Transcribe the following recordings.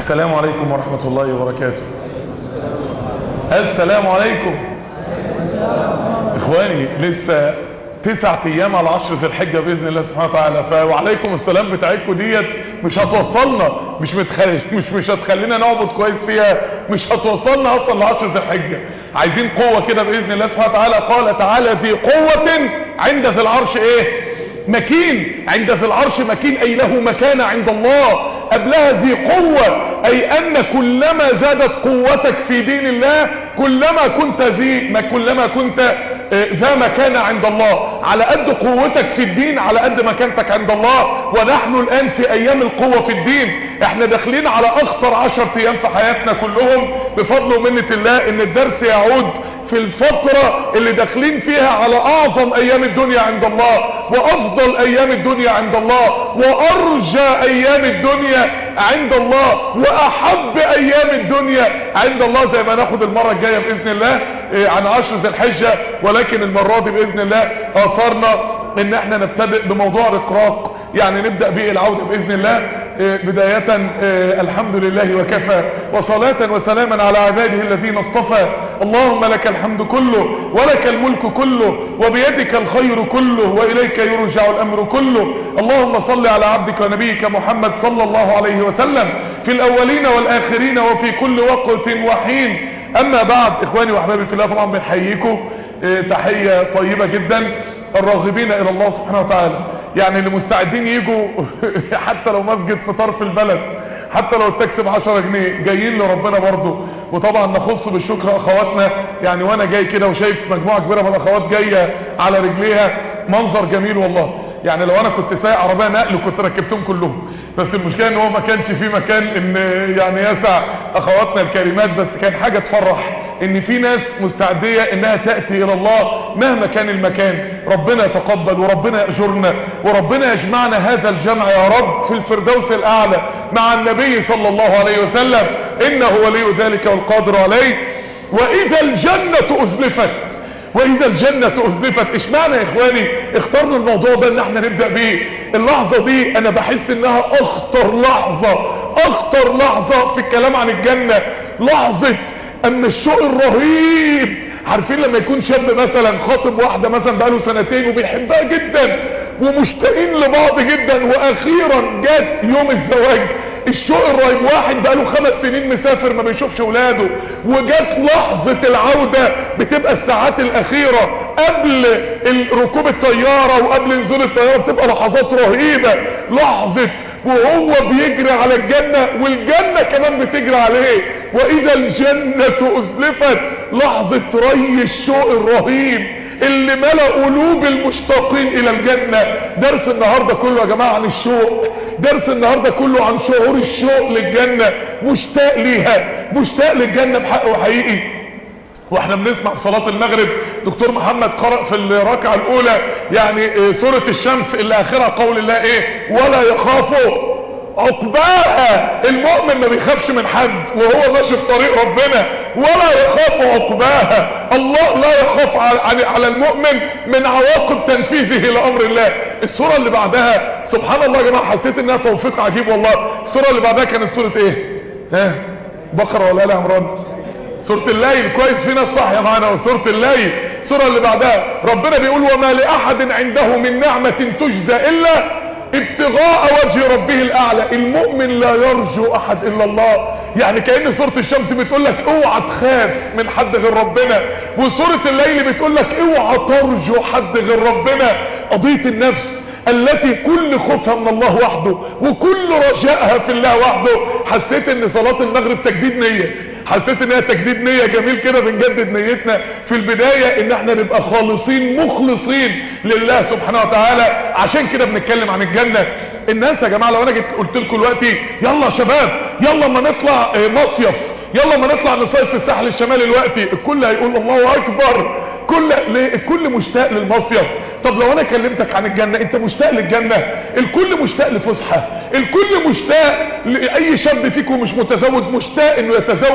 السلام عليكم ورحمة الله وبركاته السلام عليكم اخواني لسه تسعة ايام على عشر ذي الحجة باذن الله سبحانه وتعالى فوعليكم السلام بتاعتكم ديت مش هتوصلنا مش متخلي مش مش هتخلينا نعبد كويس فيها مش هتوصلنا اصلا لعشر ذي الحجة عايزين قوة كده باذن الله سبحانه وتعالى قال تعالى ذي قوة عند ذي العرش ايه مكين عند ذي العرش مكين اي له مكانة عند الله قبلها ذي قوة اي ان كلما زادت قوتك في دين الله كلما كنت ذي ما كلما كنت ذا مكانة عند الله على قد قوتك في الدين على قد مكانتك عند الله ونحن الان في ايام القوة في الدين احنا داخلين على اخطر عشر ايام في حياتنا كلهم بفضل ومنة الله ان الدرس يعود في الفترة اللي داخلين فيها على اعظم ايام الدنيا عند الله وافضل ايام الدنيا عند الله وارجى ايام الدنيا عند الله واحب ايام الدنيا عند الله زي ما ناخد المرة الجاية باذن الله عن عشر ذي الحجة ولكن المرة دي باذن الله اثارنا ان احنا نبتدئ بموضوع رقراق يعني نبدأ به العودة باذن الله بداية الحمد لله وكفى وصلاة وسلاما على عباده الذين اصطفى اللهم لك الحمد كله ولك الملك كله وبيدك الخير كله وإليك يرجع الأمر كله اللهم صل على عبدك ونبيك محمد صلى الله عليه وسلم في الأولين والآخرين وفي كل وقت وحين أما بعد إخواني وأحبابي في الله طبعا بنحييكم تحية طيبة جدا الراغبين إلى الله سبحانه وتعالى يعني اللي مستعدين يجوا حتى لو مسجد في طرف البلد حتى لو التاكسي ب 10 جنيه جايين لربنا برضه وطبعا نخص بالشكر اخواتنا يعني وانا جاي كده وشايف مجموعه كبيره من الاخوات جايه على رجليها منظر جميل والله يعني لو انا كنت سايق عربيه نقل كنت ركبتهم كلهم بس المشكله ان هو ما كانش في مكان ان يعني يسع اخواتنا الكريمات بس كان حاجه تفرح ان في ناس مستعدية انها تأتي الى الله مهما كان المكان ربنا يتقبل وربنا يأجرنا وربنا يجمعنا هذا الجمع يا رب في الفردوس الاعلى مع النبي صلى الله عليه وسلم انه ولي ذلك والقادر عليه واذا الجنة ازلفت واذا الجنة ازلفت ايش معنى يا اخواني اخترنا الموضوع ده ان احنا نبدأ بيه اللحظة دي انا بحس انها اخطر لحظة اخطر لحظة في الكلام عن الجنة لحظة اما الشوق الرهيب عارفين لما يكون شاب مثلا خاطب واحدة مثلا بقاله سنتين وبيحبها جدا ومشتاقين لبعض جدا واخيرا جات يوم الزواج الشوق الرهيب واحد بقاله خمس سنين مسافر ما بيشوفش ولاده وجات لحظة العودة بتبقى الساعات الاخيرة قبل ركوب الطيارة وقبل نزول الطيارة بتبقى لحظات رهيبة لحظة وهو بيجري على الجنة والجنة كمان بتجري عليه واذا الجنة ازلفت لحظة ري الشوق الرهيب اللي ملأ قلوب المشتاقين الى الجنة درس النهاردة كله يا جماعة عن الشوق درس النهاردة كله عن شعور الشوق للجنة مشتاق ليها مشتاق للجنة بحق وحقيقي واحنا بنسمع في صلاة المغرب دكتور محمد قرأ في الركعة الاولى يعني سورة الشمس اللي اخرها قول الله ايه ولا يخافوا عقباها المؤمن ما بيخافش من حد وهو ماشي في طريق ربنا ولا يخاف عقباها الله لا يخاف على المؤمن من عواقب تنفيذه لامر الله السورة اللي بعدها سبحان الله يا جماعة حسيت انها توفيق عجيب والله السورة اللي بعدها كانت سورة ايه ها بقرة ولا لا عمران سورة الليل كويس في ناس صح يا معانا وسورة الليل السورة اللي بعدها ربنا بيقول وما لأحد عنده من نعمة تجزى إلا ابتغاء وجه ربه الاعلى المؤمن لا يرجو احد الا الله يعني كأن سورة الشمس بتقول لك اوعى تخاف من حد غير ربنا وسورة الليل بتقول لك اوعى ترجو حد غير ربنا قضية النفس التي كل خوفها من الله وحده وكل رجائها في الله وحده حسيت ان صلاة المغرب تجديد نية حسيت انها تجديد نية جميل كده بنجدد نيتنا في البداية ان احنا نبقى خالصين مخلصين لله سبحانه وتعالى عشان كده بنتكلم عن الجنة الناس يا جماعة لو انا جيت قلت لكم دلوقتي يلا يا شباب يلا ما نطلع مصيف يلا ما نطلع نصيف في الساحل الشمالي دلوقتي الكل هيقول الله اكبر كل الكل مشتاق للمصيف طب لو انا كلمتك عن الجنة انت مشتاق للجنة الكل مشتاق لفسحة الكل مشتاق لاي شاب فيكم مش متزوج مشتاق انه يتزوج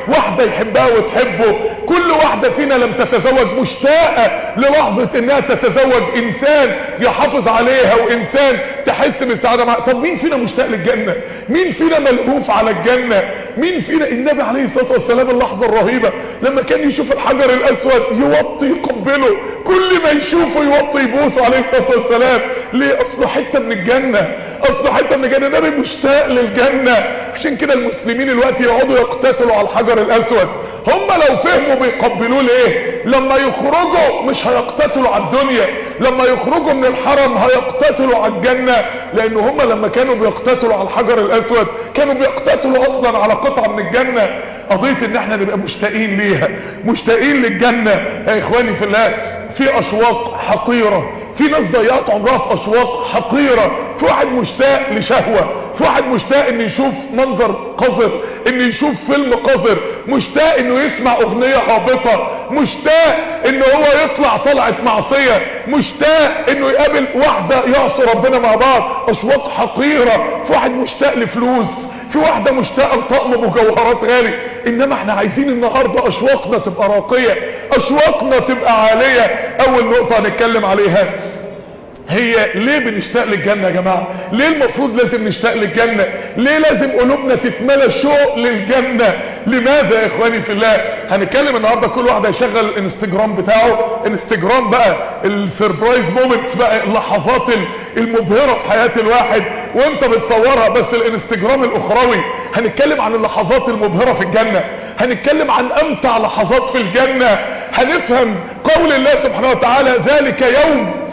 واحدة يحبها وتحبه كل واحدة فينا لم تتزوج مشتاقة للحظة انها تتزوج انسان يحافظ عليها وانسان تحس بالسعادة معها طب مين فينا مشتاق للجنة مين فينا ملهوف على الجنة مين فينا النبي عليه الصلاة والسلام اللحظة الرهيبة لما كان يشوف الحجر الاسود يوطي يقبله كل ما يشوفه يوطي يبوسه عليه الصلاة والسلام ليه اصله حتة من الجنة اصله حتة من الجنة النبي مشتاق للجنة عشان كده المسلمين الوقت يقعدوا يقتتلوا على الحجر الاسود هم لو فهموا بيقبلوه ليه لما يخرجوا مش هيقتتلوا على الدنيا لما يخرجوا من الحرم هيقتتلوا على الجنة لان هم لما كانوا بيقتتلوا على الحجر الاسود كانوا بيقتتلوا اصلا على قطعة من الجنة قضية ان احنا نبقى مشتاقين ليها مشتاقين للجنة يا اخواني في الله في اشواق حقيرة في ناس ضيعت عمرها في اشواق حقيرة في واحد مشتاق لشهوة في واحد مشتاق انه يشوف منظر قذر انه يشوف فيلم قذر مشتاق انه يسمع اغنية هابطة مشتاق انه هو يطلع طلعة معصية مشتاق انه يقابل واحدة يعصي ربنا مع بعض اشواق حقيرة في واحد مشتاق لفلوس في واحدة مشتاقة لطقم مجوهرات غالي انما احنا عايزين النهاردة اشواقنا تبقى راقية اشواقنا تبقى عالية اول نقطة هنتكلم عليها هي ليه بنشتاق للجنة يا جماعة ليه المفروض لازم نشتاق للجنة ليه لازم قلوبنا تتملى شوق للجنة لماذا يا اخواني في الله هنتكلم النهاردة كل واحد هيشغل الانستجرام بتاعه انستجرام بقى السربرايز مومنتس بقى اللحظات المبهرة في حياة الواحد وانت بتصورها بس الانستجرام الاخروي هنتكلم عن اللحظات المبهرة في الجنة هنتكلم عن امتع لحظات في الجنة هنفهم قول الله سبحانه وتعالى ذلك يوم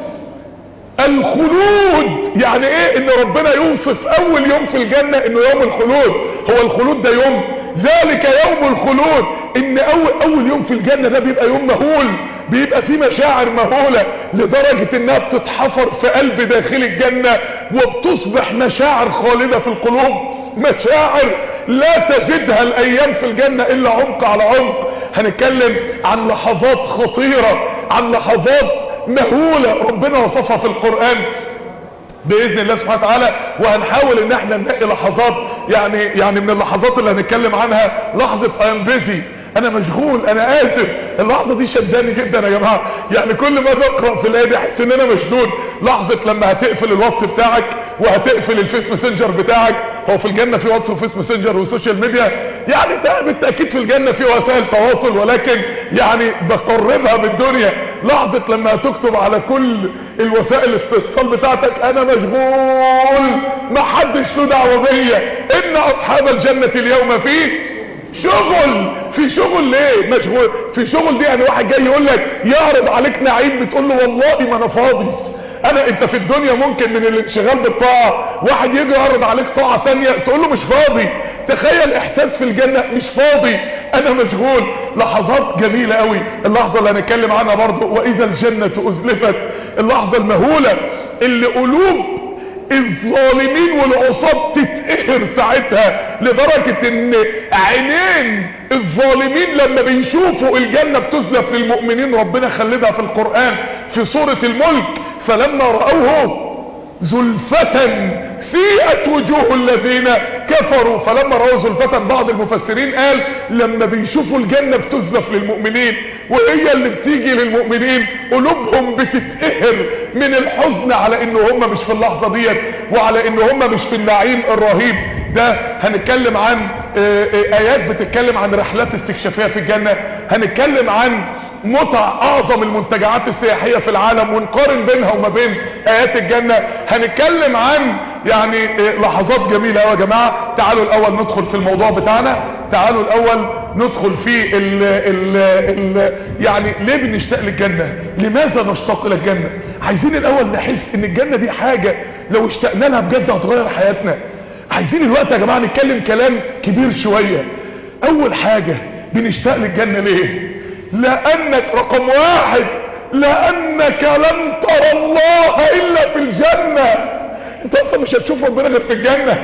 الخلود يعني ايه ان ربنا يوصف اول يوم في الجنة انه يوم الخلود هو الخلود ده يوم ذلك يوم الخلود ان اول, أول يوم في الجنة ده بيبقى يوم مهول بيبقى فيه مشاعر مهولة لدرجة انها بتتحفر في قلب داخل الجنة وبتصبح مشاعر خالدة في القلوب مشاعر لا تزيدها الايام في الجنة الا عمق على عمق هنتكلم عن لحظات خطيرة عن لحظات مهولة ربنا وصفها في القرآن باذن الله سبحانه وتعالى وهنحاول ان احنا نلاقي لحظات يعني يعني من اللحظات اللي هنتكلم عنها لحظة ايام بيزي انا مشغول انا اسف اللحظة دي شداني جدا يا جماعة يعني كل ما اقرا في الايه دي احس ان انا مشدود لحظة لما هتقفل الواتس بتاعك وهتقفل الفيس ماسنجر بتاعك هو في الجنة في واتس وفيس ماسنجر وسوشيال ميديا يعني ده بالتأكيد في الجنة في وسائل تواصل ولكن يعني بقربها بالدنيا لحظة لما هتكتب على كل الوسائل الاتصال بتاعتك انا مشغول محدش له دعوة بيا ان اصحاب الجنة اليوم فيه شغل في شغل ليه مشغول في شغل دي يعني واحد جاي يقول لك يعرض عليك نعيم بتقول له والله ما انا فاضي انا انت في الدنيا ممكن من الانشغال بالطاعة واحد يجي يعرض عليك طاعة تانية تقول له مش فاضي تخيل احساس في الجنة مش فاضي انا مشغول لحظات جميلة قوي اللحظة اللي هنتكلم عنها برضو واذا الجنة ازلفت اللحظة المهولة اللي قلوب الظالمين والعصاب تتقهر ساعتها لدرجة ان عينين الظالمين لما بيشوفوا الجنة بتزلف للمؤمنين ربنا خلدها في القرآن في سورة الملك فلما رأوه زلفة سيئت وجوه الذين كفروا فلما رأوا زلفة بعض المفسرين قال لما بيشوفوا الجنة بتزلف للمؤمنين وهي اللي بتيجي للمؤمنين قلوبهم بتتقهر من الحزن على ان هم مش في اللحظة ديت وعلى ان هم مش في النعيم الرهيب ده هنتكلم عن ايات بتتكلم عن رحلات استكشافية في الجنة هنتكلم عن متع اعظم المنتجعات السياحية في العالم ونقارن بينها وما بين ايات الجنة هنتكلم عن يعني لحظات جميلة يا جماعة تعالوا الاول ندخل في الموضوع بتاعنا تعالوا الاول ندخل في ال ال ال يعني ليه بنشتاق للجنة لماذا نشتاق الى الجنة عايزين الاول نحس ان الجنة دي حاجة لو اشتقنا لها بجد هتغير حياتنا عايزين الوقت يا جماعة نتكلم كلام كبير شوية اول حاجة بنشتاق للجنة ليه لانك رقم واحد لانك لن ترى الله الا في الجنة انت اصلا مش هتشوف ربنا غير في الجنة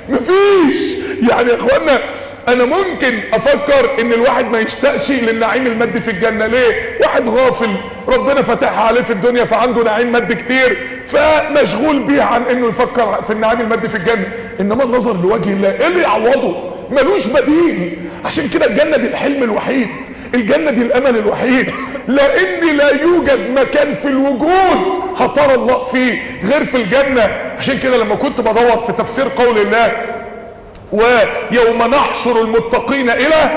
مفيش يعني يا اخوانا انا ممكن افكر ان الواحد ما يشتاقش للنعيم المادي في الجنة ليه واحد غافل ربنا فتحها عليه في الدنيا فعنده نعيم مادي كتير فمشغول بيه عن انه يفكر في النعيم المادي في الجنة انما النظر لوجه الله ايه اللي يعوضه ملوش بديل عشان كده الجنة دي الحلم الوحيد الجنة دي الامل الوحيد لان لا يوجد مكان في الوجود هترى الله فيه غير في الجنة عشان كده لما كنت بدور في تفسير قول الله ويوم نحشر المتقين الى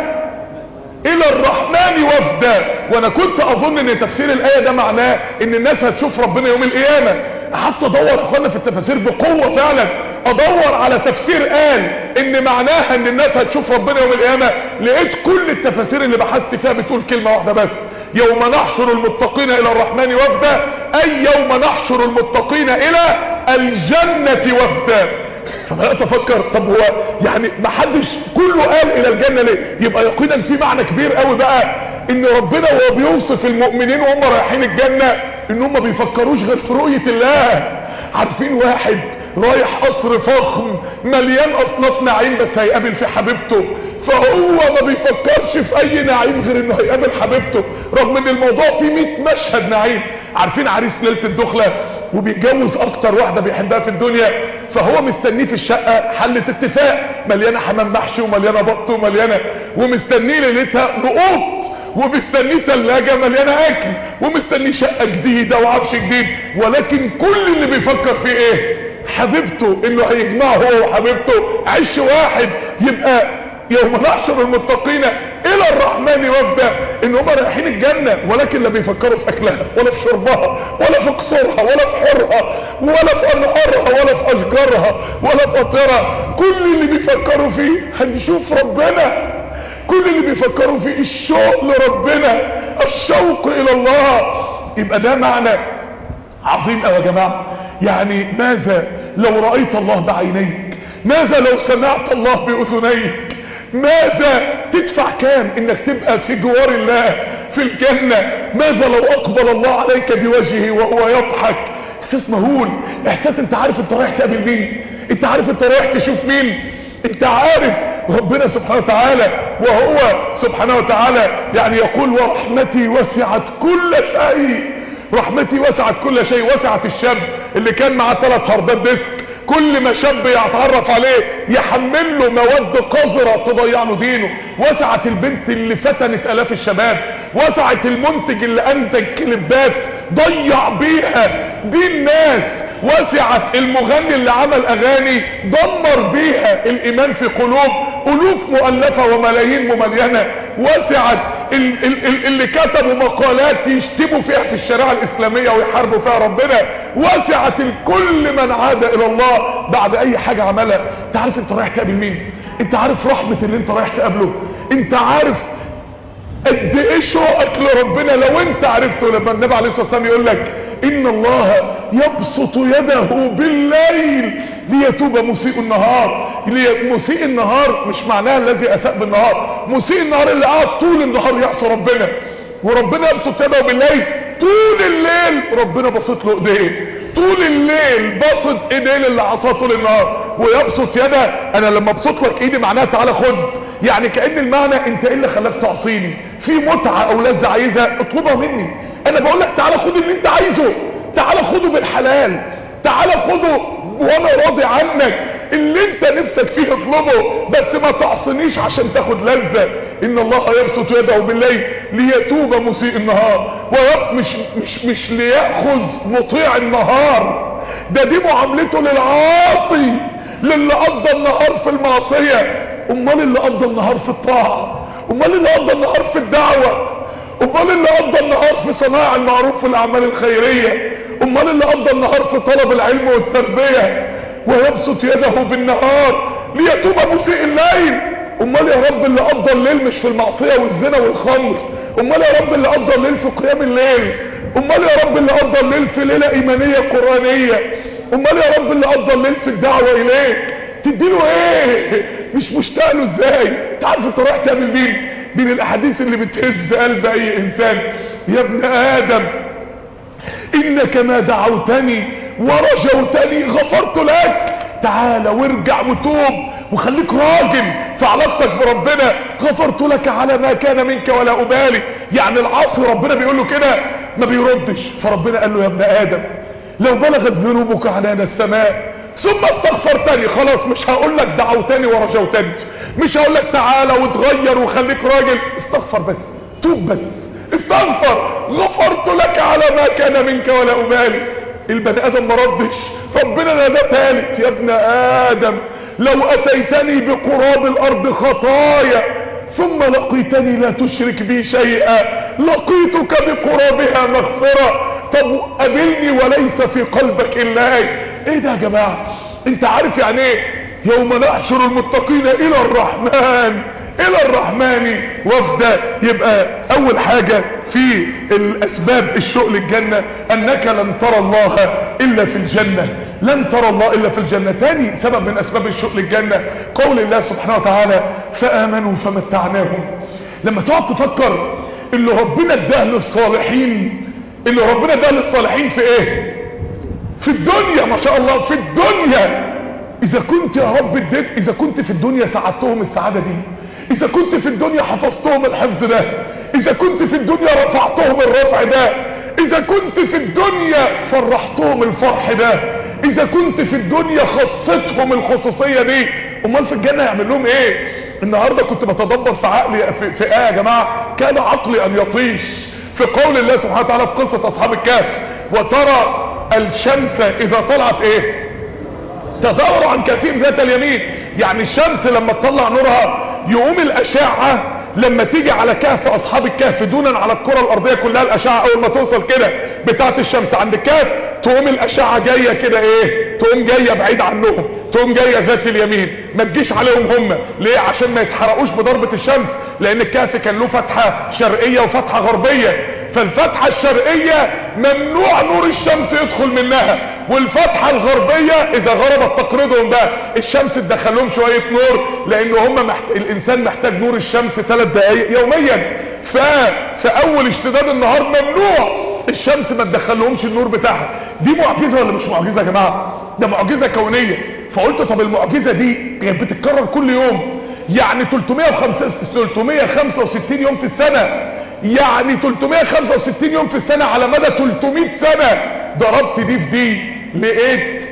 الى الرحمن وفدا وانا كنت اظن ان تفسير الايه ده معناه ان الناس هتشوف ربنا يوم القيامه قعدت ادور يا اخوانا في التفاسير بقوه فعلا ادور على تفسير قال ان معناها ان الناس هتشوف ربنا يوم القيامه لقيت كل التفاسير اللي بحثت فيها بتقول كلمه واحده بس يوم نحشر المتقين الى الرحمن وفدا اي يوم نحشر المتقين الى الجنه وفدا فبدات افكر طب هو يعني ما حدش كله قال الى الجنه ليه يبقى يقينا في معنى كبير قوي بقى ان ربنا وهو بيوصف المؤمنين وهم رايحين الجنه ان هم بيفكروش غير في رؤيه الله عارفين واحد رايح قصر فخم مليان اصناف نعيم بس هيقابل في حبيبته فهو ما بيفكرش في اي نعيم غير انه هيقابل حبيبته رغم ان الموضوع فيه 100 مشهد نعيم عارفين عريس ليله الدخله وبيتجوز اكتر واحده بيحبها في الدنيا فهو مستنيه في الشقه حله اتفاق مليانه حمام محشي ومليانه بط ومليانه ومستنيه ليلتها نقوط ومستنيه ثلاجه مليانه اكل ومستنيه شقه جديده وعفش جديد ولكن كل اللي بيفكر فيه ايه حبيبته انه هيجمعه هو وحبيبته عش واحد يبقى يوم نحشر المتقين الى الرحمن وفدا ان هم رايحين الجنة ولكن لا بيفكروا في اكلها ولا في شربها ولا في قصورها ولا في حرها ولا في انهارها ولا في اشجارها ولا في قطرها كل اللي بيفكروا فيه هنشوف ربنا كل اللي بيفكروا فيه الشوق لربنا الشوق الى الله يبقى ده معنى عظيم قوي يا جماعه يعني ماذا لو رأيت الله بعينيك ماذا لو سمعت الله بأذنيك ماذا تدفع كام انك تبقى في جوار الله في الجنة ماذا لو اقبل الله عليك بوجهه وهو يضحك احساس مهول احساس انت عارف انت رايح تقابل مين انت عارف انت رايح تشوف مين انت عارف ربنا سبحانه وتعالى وهو سبحانه وتعالى يعني يقول ورحمتي وسعت كل شيء رحمتي وسعت كل شيء وسعت الشاب اللي كان معاه ثلاث هاردات ديسك كل ما شاب يتعرف عليه يحمل له مواد قذرة تضيع له دينه وسعت البنت اللي فتنت الاف الشباب وسعت المنتج اللي انتج كليبات ضيع بيها دين ناس وسعت المغني اللي عمل اغاني دمر بيها الايمان في قلوب الوف مؤلفة وملايين مملينة وسعت ال ال ال اللي كتبوا مقالات يشتموا فيها في الشريعة الاسلامية ويحاربوا فيها ربنا وسعت الكل من عاد الى الله بعد اي حاجة عملها انت عارف انت رايح تقابل مين انت عارف رحمة اللي انت رايح تقابله انت عارف قد ايه شوقك لربنا لو انت عرفته لما النبي عليه الصلاه والسلام يقول لك ان الله يبسط يده بالليل ليتوب مسيء النهار مسيء النهار مش معناها الذي اساء بالنهار مسيء النهار اللي قعد طول النهار يعصى ربنا وربنا يبسط يده بالليل طول الليل ربنا بسط له ايديه طول الليل بسط ايديه اللي عصاه طول النهار ويبسط يده انا لما ابسط لك ايدي معناها تعالى خد يعني كأن المعنى انت ايه اللي خلاك تعصيني في متعة او لذة عايزها اطلبها مني انا بقول لك تعالى خد اللي انت عايزه تعالى خده بالحلال تعالى خده وانا راضي عنك اللي انت نفسك فيه اطلبه بس ما تعصنيش عشان تاخد لذة ان الله يبسط يده بالليل ليتوب مسيء النهار ويب مش, مش, مش ليأخذ مطيع النهار ده دي معاملته للعاصي للي قضى النهار في المعصية امال اللي قضى النهار في الطاعة امال اللي قضى النهار في الدعوة امال اللي قضى النهار في صناعة المعروف والاعمال الخيرية امال اللي قضى النهار في طلب العلم والتربية ويبسط يده بالنهار ليتوب مسيء الليل امال يا رب اللي قضى الليل مش في المعصية والزنا والخمر امال يا رب اللي قضى الليل في قيام الليل امال يا رب اللي قضى الليل في ليلة ايمانية قرآنية امال يا رب اللي قضى الليل في الدعوة اليك تديله ايه مش مشتاق له ازاي تعرف انت رايح تعمل مين من الاحاديث اللي بتهز قلب اي انسان يا ابن ادم انك ما دعوتني ورجوتني غفرت لك تعالى وارجع وتوب وخليك راجل في علاقتك بربنا غفرت لك على ما كان منك ولا ابالي يعني العاصي ربنا بيقول له كده ما بيردش فربنا قال له يا ابن ادم لو بلغت ذنوبك عنان السماء ثم استغفرتني خلاص مش هقول لك دعوتني ورجوتني مش هقول لك تعالى وتغير وخليك راجل استغفر بس توب بس استغفر غفرت لك على ما كان منك ولا أبالي البني آدم ما ردش ربنا نادى ثالث يا ابن آدم لو أتيتني بقراب الأرض خطايا ثم لقيتني لا تشرك بي شيئا لقيتك بقرابها مغفرة طب قابلني وليس في قلبك إلا ايه ده يا جماعة انت عارف يعني ايه يوم نحشر المتقين الى الرحمن الى الرحمن وفدا يبقى اول حاجة في الاسباب الشوق للجنة انك لن ترى الله الا في الجنة لن ترى الله الا في الجنة تاني سبب من اسباب الشوق للجنة قول الله سبحانه وتعالى فامنوا فمتعناهم لما تقعد تفكر اللي ربنا اداه للصالحين اللي ربنا اداه للصالحين في ايه في الدنيا ما شاء الله في الدنيا اذا كنت يا رب اديت اذا كنت في الدنيا ساعدتهم السعادة دي اذا كنت في الدنيا حفظتهم الحفظ ده اذا كنت في الدنيا رفعتهم الرفع ده اذا كنت في الدنيا فرحتهم الفرح ده اذا كنت في الدنيا خصتهم الخصوصية دي امال في الجنة يعمل لهم ايه النهاردة كنت بتدبر في عقلي في, في ايه يا جماعة كان عقلي ان يطيش في قول الله سبحانه وتعالى في قصة اصحاب الكهف وترى الشمس اذا طلعت ايه تزاور عن كثير ذات اليمين يعني الشمس لما تطلع نورها يقوم الاشعة لما تيجي على كهف اصحاب الكهف دونا على الكرة الارضية كلها الاشعة اول ما توصل كده بتاعت الشمس عند الكهف تقوم الاشعة جاية كده ايه تقوم جاية بعيد عنهم تقوم جاية ذات اليمين ما تجيش عليهم هم ليه عشان ما يتحرقوش بضربة الشمس لان الكهف كان له فتحة شرقية وفتحة غربية فالفتحة الشرقية ممنوع نور الشمس يدخل منها والفتحة الغربية اذا غربت تقرضهم بقى الشمس تدخل لهم شوية نور لان هم محت... الانسان محتاج نور الشمس ثلاث دقايق يوميا ف... فاول اشتداد النهار ممنوع الشمس ما تدخلهمش النور بتاعها دي معجزة ولا مش معجزة يا جماعة ده معجزة كونية فقلت طب المعجزة دي بتتكرر كل يوم يعني 365 يوم في السنة يعني 365 يوم في السنة على مدى 300 سنة ضربت دي في دي لقيت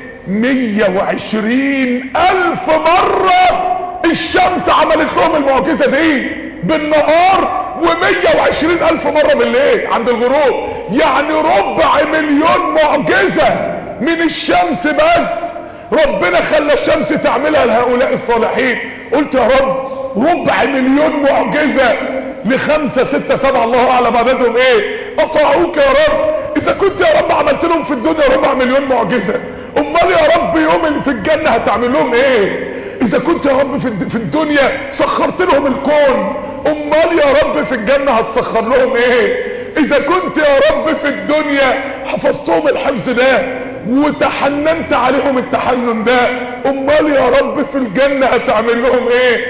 120 الف مرة الشمس عملت لهم المعجزة دي بالنهار و120 الف مرة بالليل عند الغروب يعني ربع مليون معجزة من الشمس بس ربنا خلى الشمس تعملها لهؤلاء الصالحين قلت يا رب ربع مليون معجزة لخمسة ستة سبعة الله اعلم عددهم ايه اطاعوك يا رب اذا كنت يا رب عملت لهم في الدنيا ربع مليون معجزة امال يا رب يوم في الجنة هتعمل لهم ايه اذا كنت يا رب في الدنيا سخرت لهم الكون امال يا رب في الجنة هتسخر لهم ايه اذا كنت يا رب في الدنيا حفظتهم الحفظ ده وتحننت عليهم التحنن ده امال يا رب في الجنة هتعمل لهم ايه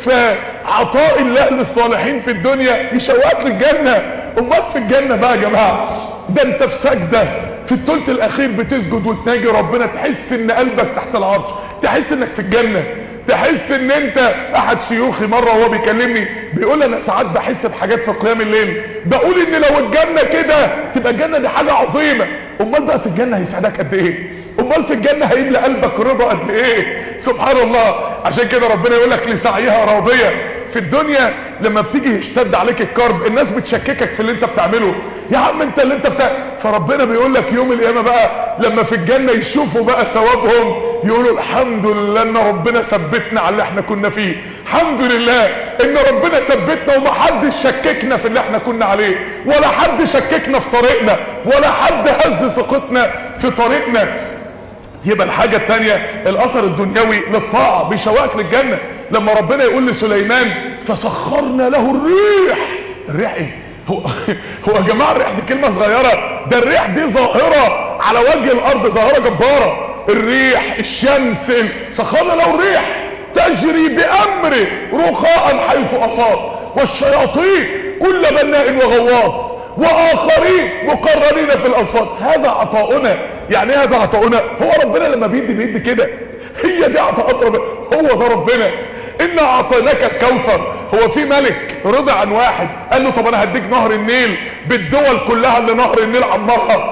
فعطاء الله للصالحين في الدنيا يشوقك للجنة امال في الجنة بقى يا جماعة ده انت في سجدة في الثلث الاخير بتسجد وتناجي ربنا تحس ان قلبك تحت العرش تحس انك في الجنة تحس ان انت احد شيوخي مرة وهو بيكلمني بيقول انا ساعات بحس بحاجات في قيام الليل بقول ان لو الجنة كده تبقى الجنة دي حاجة عظيمة امال بقى في الجنة هيسعدك قد ايه امال في الجنة هيملى قلبك رضا قد ايه سبحان الله عشان كده ربنا يقول لك لسعيها راضية في الدنيا لما بتيجي يشتد عليك الكرب الناس بتشككك في اللي انت بتعمله يا عم انت اللي انت بتاع فربنا بيقول لك يوم القيامه بقى لما في الجنه يشوفوا بقى ثوابهم يقولوا الحمد لله ان ربنا ثبتنا على اللي احنا كنا فيه الحمد لله ان ربنا ثبتنا وما حد شككنا في اللي احنا كنا عليه ولا حد شككنا في طريقنا ولا حد هز ثقتنا في طريقنا يبقى الحاجة التانية الاثر الدنيوي للطاعة بيشوقك للجنة لما ربنا يقول لسليمان فسخرنا له الريح الريح ايه هو, هو يا جماعة الريح دي كلمة صغيرة ده الريح دي ظاهرة على وجه الارض ظاهرة جبارة الريح الشمس سخرنا له الريح تجري بامره رخاء حيث اصاب والشياطين كل بناء وغواص واخرين مقررين في الاصفاد هذا عطاؤنا يعني ايه هذا عطاؤنا هو ربنا لما بيدي بيدي كده هي دي عطاءات ربنا هو ده ربنا انا اعطيناك الكوثر هو في ملك رضى عن واحد قال له طب انا هديك نهر النيل بالدول كلها اللي نهر النيل عمرها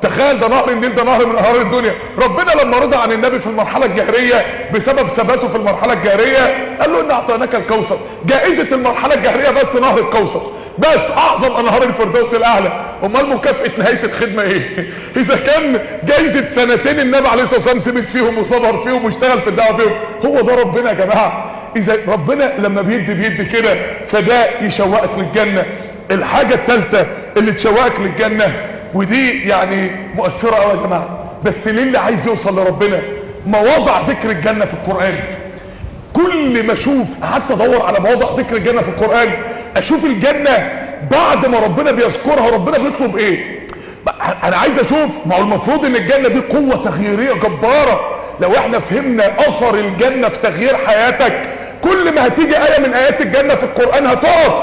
تخيل ده نهر النيل ده نهر من انهار الدنيا ربنا لما رضى عن النبي في المرحله الجهريه بسبب ثباته في المرحله الجهريه قال له ان اعطيناك الكوثر جائزه المرحله الجهريه بس نهر الكوثر بس اعظم انهار الفردوس الاعلى امال مكافاه نهايه الخدمه ايه اذا كان جايزه سنتين النبي عليه الصلاه والسلام سبت فيهم وصبر فيهم واشتغل في الدعوه فيهم هو ده ربنا يا جماعه اذا ربنا لما بيدي بيدي كده فده يشوقك للجنه الحاجه الثالثه اللي تشوقك للجنه ودي يعني مؤثره قوي يا جماعه بس ليه اللي عايز يوصل لربنا مواضع ذكر الجنه في القران كل ما اشوف قعدت ادور على مواضع ذكر الجنه في القران اشوف الجنه بعد ما ربنا بيذكرها ربنا بيطلب ايه انا عايز اشوف ما هو المفروض ان الجنه دي قوه تغييريه جباره لو احنا فهمنا اثر الجنه في تغيير حياتك كل ما هتيجي آية من آيات الجنة في القرآن هتقف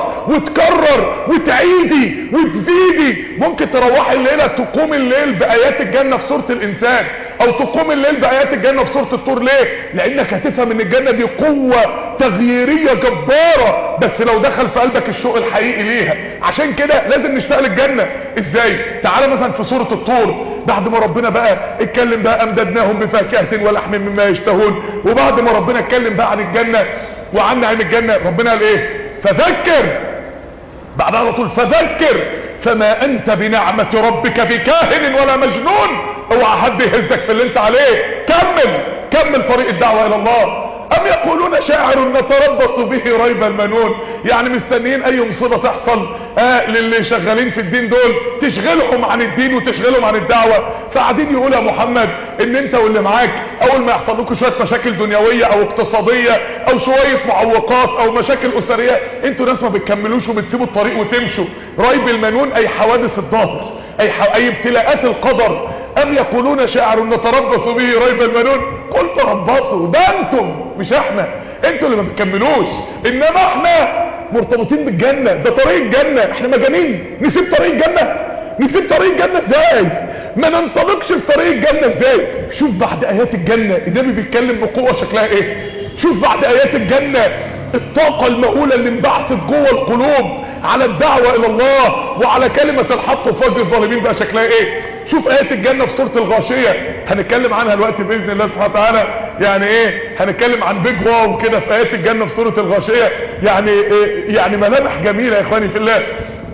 وتكرر وتعيدي وتزيدي ممكن تروحي الليلة تقوم الليل بآيات الجنة في سورة الإنسان أو تقوم الليل بآيات الجنة في سورة الطور ليه؟ لأنك هتفهم إن الجنة دي قوة تغييرية جبارة بس لو دخل في قلبك الشوق الحقيقي ليها عشان كده لازم نشتغل الجنة إزاي؟ تعالى مثلا في سورة الطور بعد ما ربنا بقى اتكلم بقى أمددناهم بفاكهة ولحم مما يشتهون وبعد ما ربنا اتكلم بقى عن الجنة وعن نعيم الجنة ربنا قال ايه فذكر بعدها على طول فذكر فما انت بنعمة ربك بكاهن ولا مجنون اوعى حد يهزك في اللي انت عليه كمل كمل طريق الدعوة الى الله ام يقولون شاعر نتربص به ريب المنون يعني مستنيين اي مصيبة تحصل آه للي شغالين في الدين دول تشغلهم عن الدين وتشغلهم عن الدعوة فقاعدين يقول يا محمد ان انت واللي معاك اول ما يحصل لكم شوية مشاكل دنيوية او اقتصادية او شوية معوقات او مشاكل اسرية انتوا ناس ما بتكملوش وبتسيبوا الطريق وتمشوا ريب المنون اي حوادث الظهر اي, ح... اي ابتلاءات القدر ام يقولون شاعر نتربص به ريب المنون قل تربصوا ده انتم مش احنا انتوا اللي ما بتكملوش انما احنا مرتبطين بالجنة ده طريق الجنة احنا مجانين نسيب طريق الجنة نسيب طريق الجنة ازاي ما ننطلقش في طريق الجنة ازاي شوف بعد ايات الجنة النبي بيتكلم بقوة شكلها ايه شوف بعد ايات الجنة الطاقة المهولة اللي انبعثت جوه القلوب على الدعوة الى الله وعلى كلمة الحق وفجر الظالمين بقى شكلها ايه شوف ايات الجنة في سورة الغاشية هنتكلم عنها الوقت باذن الله سبحانه وتعالى يعني ايه هنتكلم عن بيج واو كده في ايات الجنة في سورة الغاشية يعني إيه يعني ملامح جميلة يا اخواني في الله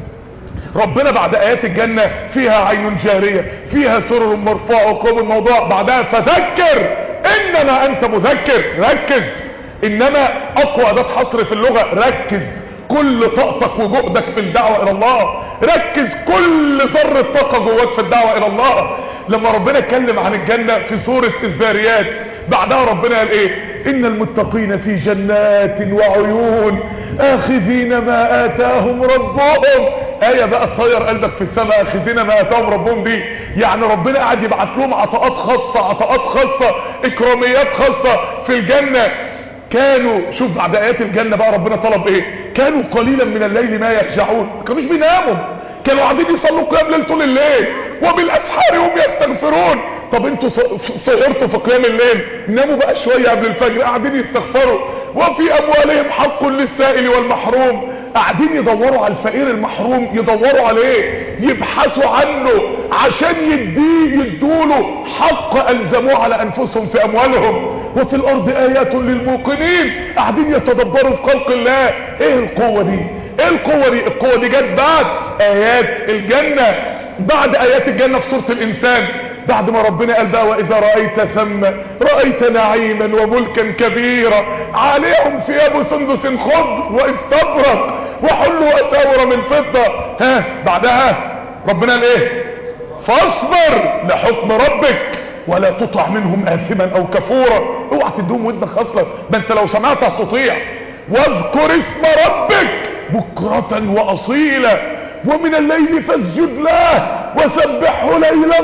ربنا بعد ايات الجنة فيها عين جارية فيها سرر مرفوع وقوم الموضوع بعدها فذكر انما انت مذكر ركز انما اقوى اداة حصر في اللغة ركز كل طاقتك وجهدك في الدعوة الى الله ركز كل ذرة طاقة جواك في الدعوة الى الله لما ربنا اتكلم عن الجنة في سورة الذاريات بعدها ربنا قال ايه ان المتقين في جنات وعيون اخذين ما اتاهم ربهم ايه بقى تطير قلبك في السماء اخذين ما اتاهم ربهم دي يعني ربنا قاعد يبعت لهم عطاءات خاصة عطاءات خاصة اكراميات خاصة في الجنة كانوا شوف بعد ايات الجنة بقى ربنا طلب ايه كانوا قليلا من الليل ما يخشعون ما كانوش بيناموا كانوا قاعدين يصلوا قيام ليل طول الليل وبالاسحار هم يستغفرون طب انتوا صغرتوا في قيام الليل ناموا بقى شوية قبل الفجر قاعدين يستغفروا وفي اموالهم حق للسائل والمحروم قاعدين يدوروا على الفقير المحروم يدوروا عليه يبحثوا عنه عشان يديه يدوله حق الزموه على انفسهم في اموالهم وفي الارض ايات للموقنين قاعدين يتدبروا في خلق الله ايه القوة دي ايه القوة دي القوة دي جت بعد ايات الجنة بعد ايات الجنة في سورة الانسان بعد ما ربنا قال بقى واذا رأيت ثم رأيت نعيما وملكا كبيرا عليهم ثياب سندس خضر واستبرق وحلوا اساور من فضة ها بعدها ربنا قال ايه فاصبر لحكم ربك ولا تطع منهم آثما او كفورا اوعى تدوم ودنك اصلا ده انت لو سمعت هتطيع واذكر اسم ربك بكرة واصيلا ومن الليل فاسجد له وسبحه ليلا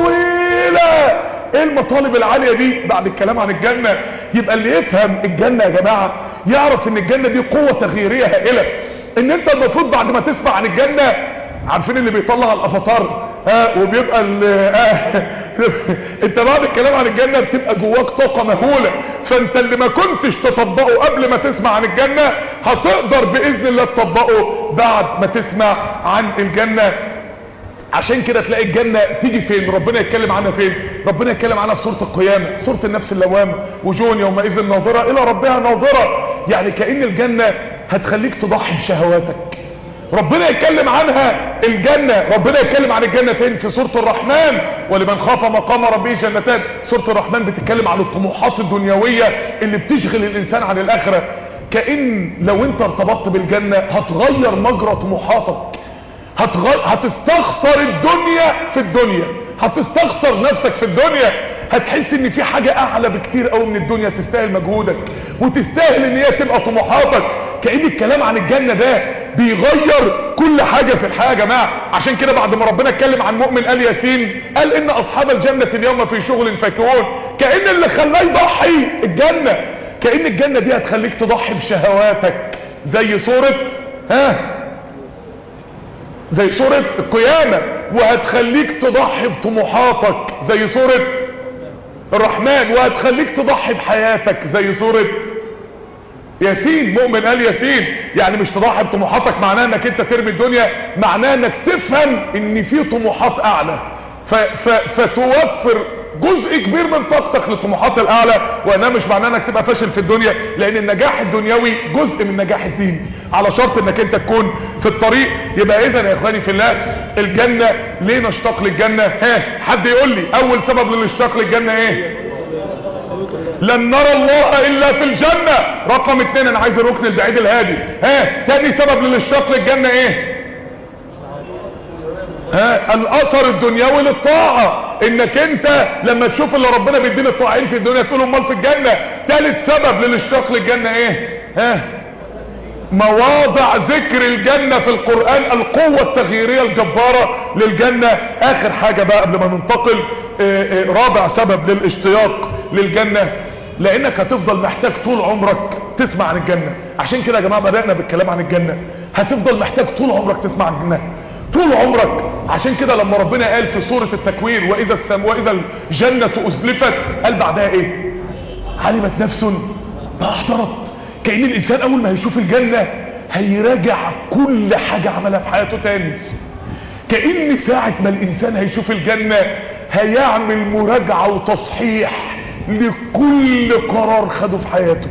طويلا ايه المطالب العالية دي بعد الكلام عن الجنة يبقى اللي يفهم الجنة يا جماعة يعرف ان الجنة دي قوة تغييرية هائلة ان انت المفروض بعد ما تسمع عن الجنة عارفين اللي بيطلع الافاتار ها وبيبقى آه انت بعد الكلام عن الجنة بتبقى جواك طاقة مهولة فانت اللي ما كنتش تطبقه قبل ما تسمع عن الجنة هتقدر باذن الله تطبقه بعد ما تسمع عن الجنة عشان كده تلاقي الجنة تيجي فين ربنا يتكلم عنها فين ربنا يتكلم عنها في سورة القيامة سورة النفس اللوامة وجون يومئذ ناظرة الى ربها ناظرة يعني كأن الجنة هتخليك تضحي بشهواتك ربنا يتكلم عنها الجنة ربنا يتكلم عن الجنة فين في سورة الرحمن ولمن خاف مقام ربه جنتان سورة الرحمن بتتكلم عن الطموحات الدنيوية اللي بتشغل الانسان عن الاخرة كأن لو انت ارتبطت بالجنة هتغير مجرى طموحاتك هتغ... هتستخسر الدنيا في الدنيا هتستخسر نفسك في الدنيا هتحس ان في حاجة اعلى بكتير قوي من الدنيا تستاهل مجهودك وتستاهل ان هي تبقى طموحاتك كأن الكلام عن الجنة ده بيغير كل حاجة في الحياة يا جماعة عشان كده بعد ما ربنا اتكلم عن مؤمن آل ياسين قال ان اصحاب الجنة اليوم في شغل فاكهون كأن اللي خلاه يضحي الجنة كأن الجنة دي هتخليك تضحي بشهواتك زي صورة ها زي صورة القيامة وهتخليك تضحي بطموحاتك زي صورة الرحمن وهتخليك تضحي بحياتك زي صورة ياسين مؤمن قال ياسين يعني مش تضحي بطموحاتك معناه انك انت ترمي الدنيا معناه انك تفهم ان في طموحات اعلى ف ف فتوفر جزء كبير من طاقتك للطموحات الاعلى وانها مش معناه انك تبقى فاشل في الدنيا لان النجاح الدنيوي جزء من نجاح الدين على شرط انك انت تكون في الطريق يبقى اذا يا اخواني في الله الجنة ليه نشتاق للجنة ها حد يقول لي اول سبب للاشتاق للجنة ايه لن نرى الله الا في الجنة رقم اتنين انا عايز الركن البعيد الهادي ها تاني سبب للاشتاق للجنة ايه ها الاثر الدنيوي للطاعة انك انت لما تشوف اللي ربنا بيديني الطاعين في الدنيا تقول امال في الجنة ثالث سبب للاشتاق للجنة ايه ها مواضع ذكر الجنة في القرآن القوة التغييرية الجبارة للجنة اخر حاجة بقى قبل ما ننتقل اه اه رابع سبب للاشتياق للجنة لانك هتفضل محتاج طول عمرك تسمع عن الجنة عشان كده يا جماعة بدأنا بالكلام عن الجنة هتفضل محتاج طول عمرك تسمع عن الجنة طول عمرك عشان كده لما ربنا قال في سورة التكوير واذا السم واذا الجنة ازلفت قال بعدها ايه علمت نفس ما احضرت كأن الانسان اول ما هيشوف الجنة هيراجع كل حاجة عملها في حياته تاني كأن ساعة ما الانسان هيشوف الجنة هيعمل مراجعة وتصحيح لكل قرار خده في حياته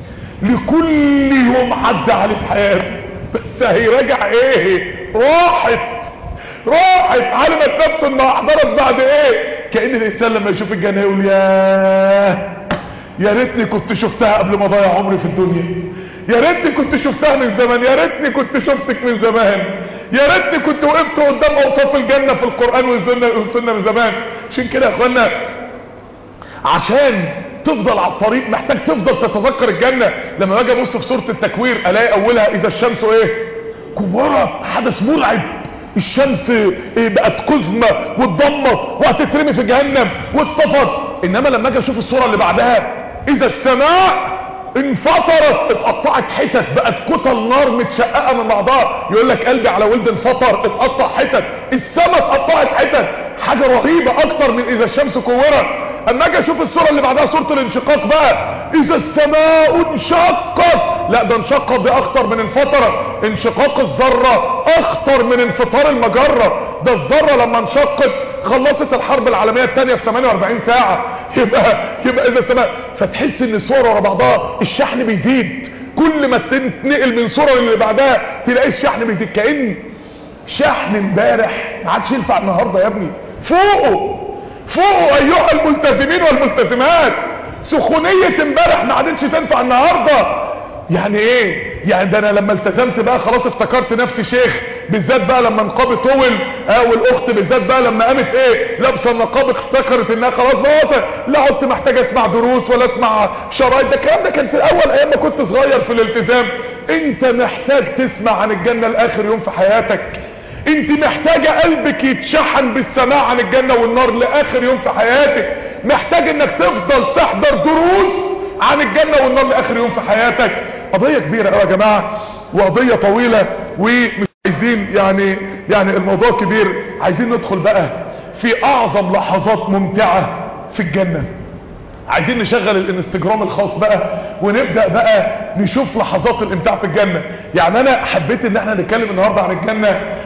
لكل يوم عدى عليه في حياته بس هيراجع ايه راحت راحت علمت نفسه انها احضرت بعد ايه كأن الانسان لما يشوف الجنة يقول يا يا ريتني كنت شفتها قبل ما اضيع عمري في الدنيا يا ريتني كنت شفتها من زمان يا ريتني كنت شفتك من زمان يا ريتني كنت وقفت قدام اوصاف الجنة في القرآن والسنة من زمان عشان كده يا اخوانا عشان تفضل على الطريق محتاج تفضل تتذكر الجنة لما باجي ابص في سورة التكوير الاقي اولها اذا الشمس ايه كورت حدث مرعب الشمس بقت قزمة واتدمر وهتترمي في جهنم واتطفت انما لما اجي اشوف الصورة اللي بعدها اذا السماء انفطرت اتقطعت حتت بقت كتل نار متشققة من بعضها يقول لك قلبي على ولد انفطر اتقطع حتت السماء اتقطعت حتت حاجة رهيبة اكتر من اذا الشمس كورت اما اجي اشوف الصورة اللي بعدها صورة الانشقاق بقى اذا السماء انشقت لا ده انشقت دي اخطر من انفطرت انشقاق الذرة اخطر من انفطار المجرة ده الذرة لما انشقت خلصت الحرب العالمية الثانية في 48 ساعة يبقى يبقى اذا السماء فتحس ان الصورة ورا بعضها الشحن بيزيد كل ما تنقل من صورة اللي بعدها تلاقي الشحن بيزيد كأن شحن امبارح ما عادش ينفع النهارده يا ابني فوقه فوقوا ايها الملتزمين والملتزمات سخونية امبارح ما عادتش تنفع النهاردة يعني ايه يعني ده انا لما التزمت بقى خلاص افتكرت نفسي شيخ بالذات بقى لما نقابي طول اه والاخت بالذات بقى لما قامت ايه لابسه النقاب افتكرت انها خلاص بقى لا عدت محتاج اسمع دروس ولا اسمع شرايط ده الكلام ده كان في الاول ايام ما كنت صغير في الالتزام انت محتاج تسمع عن الجنة لاخر يوم في حياتك انت محتاجة قلبك يتشحن بالسماع عن الجنة والنار لاخر يوم في حياتك محتاج انك تفضل تحضر دروس عن الجنة والنار لاخر يوم في حياتك قضية كبيرة قوي يا جماعة وقضية طويلة ومش عايزين يعني يعني الموضوع كبير عايزين ندخل بقى في اعظم لحظات ممتعة في الجنة عايزين نشغل الانستجرام الخاص بقى ونبدأ بقى نشوف لحظات الامتاع في الجنة يعني انا حبيت ان احنا نتكلم النهاردة عن الجنة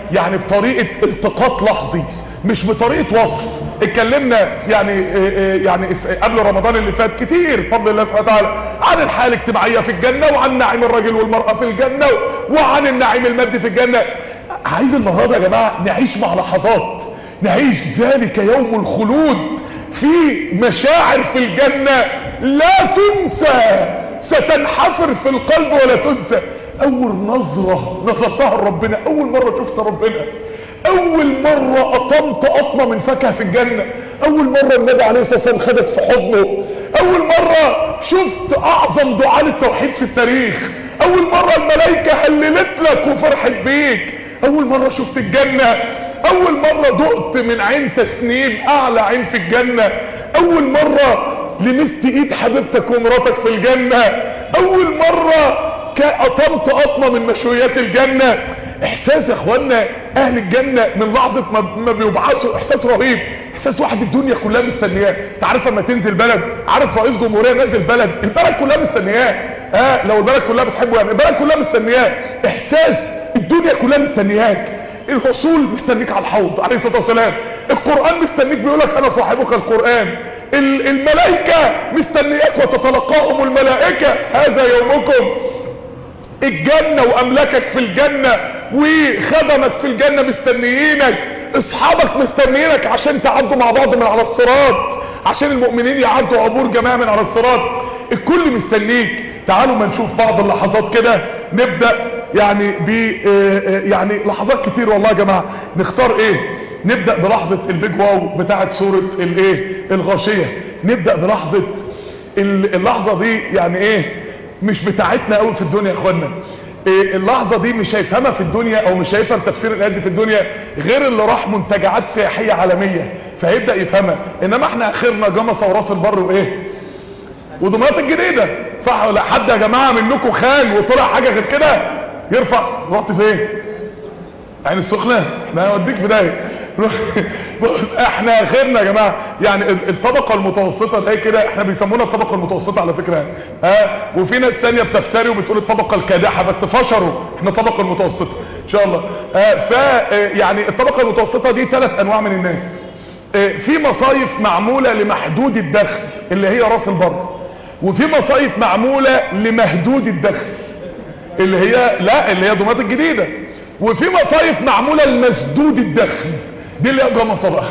يعني بطريقة التقاط لحظي مش بطريقة وصف اتكلمنا يعني يعني قبل رمضان اللي فات كتير بفضل الله سبحانه وتعالى عن الحياه الاجتماعيه في الجنه وعن نعيم الرجل والمراه في الجنه وعن النعيم المادي في الجنه عايز النهارده يا جماعه نعيش مع لحظات نعيش ذلك يوم الخلود في مشاعر في الجنه لا تنسى ستنحفر في القلب ولا تنسى اول نظره نظرتها لربنا اول مره شفت ربنا اول مرة قطمت قطمة من فاكهة في الجنة اول مرة النبي عليه الصلاة والسلام خدك في حضنه اول مرة شفت اعظم دعاء للتوحيد في التاريخ اول مرة الملائكة هللت لك وفرحت بيك اول مرة شفت الجنة اول مرة دقت من عين تسنيم اعلى عين في الجنة اول مرة لمست ايد حبيبتك ومراتك في الجنة اول مرة قطمت قطمة من مشويات الجنة احساس يا اخوانا اهل الجنة من لحظة ما بيبعثوا احساس رهيب احساس واحد الدنيا كلها مستنياه تعرف لما تنزل بلد عارف رئيس جمهورية نازل بلد البلد كلها مستنياه اه لو البلد كلها بتحبه يعني البلد كلها مستنياه احساس الدنيا كلها مستنياك الرسول مستنيك على الحوض عليه الصلاة والسلام القرآن مستنيك بيقولك انا صاحبك القرآن الملائكة مستنياك وتتلقاهم الملائكة هذا يومكم الجنة واملاكك في الجنة وخدمك في الجنة مستنيينك اصحابك مستنيينك عشان تعدوا مع بعض من على الصراط عشان المؤمنين يعدوا عبور جماعة من على الصراط الكل مستنيك تعالوا ما نشوف بعض اللحظات كده نبدأ يعني ب يعني لحظات كتير والله يا جماعة نختار ايه نبدأ بلحظة البيج واو بتاعت سورة الايه الغاشية نبدأ بلحظة اللحظة دي يعني ايه مش بتاعتنا قوي في الدنيا يا اخوانا إيه اللحظة دي مش هيفهمها في الدنيا او مش هيفهم تفسير الايات دي في الدنيا غير اللي راح منتجعات سياحية عالمية فهيبدأ يفهمها انما احنا اخرنا جمصة وراس البر وايه ودمياط الجديدة صح ولا حد يا جماعة منكم خان وطلع حاجة غير كده يرفع رحت فين عين السخنة لا اوديك في داهيه احنا اخرنا يا جماعة يعني الطبقة المتوسطة ده كده احنا بيسمونا الطبقة المتوسطة على فكرة ها وفي ناس تانية بتفتري وبتقول الطبقة الكادحة بس فشروا احنا الطبقة المتوسطة ان شاء الله اه ف يعني الطبقة المتوسطة دي ثلاث انواع من الناس اه في مصايف معمولة لمحدود الدخل اللي هي راس البر وفي مصايف معمولة لمهدود الدخل اللي هي لا اللي هي دمياط الجديدة وفي مصايف معمولة لمسدود الدخل دي اللي هي جمصة بقى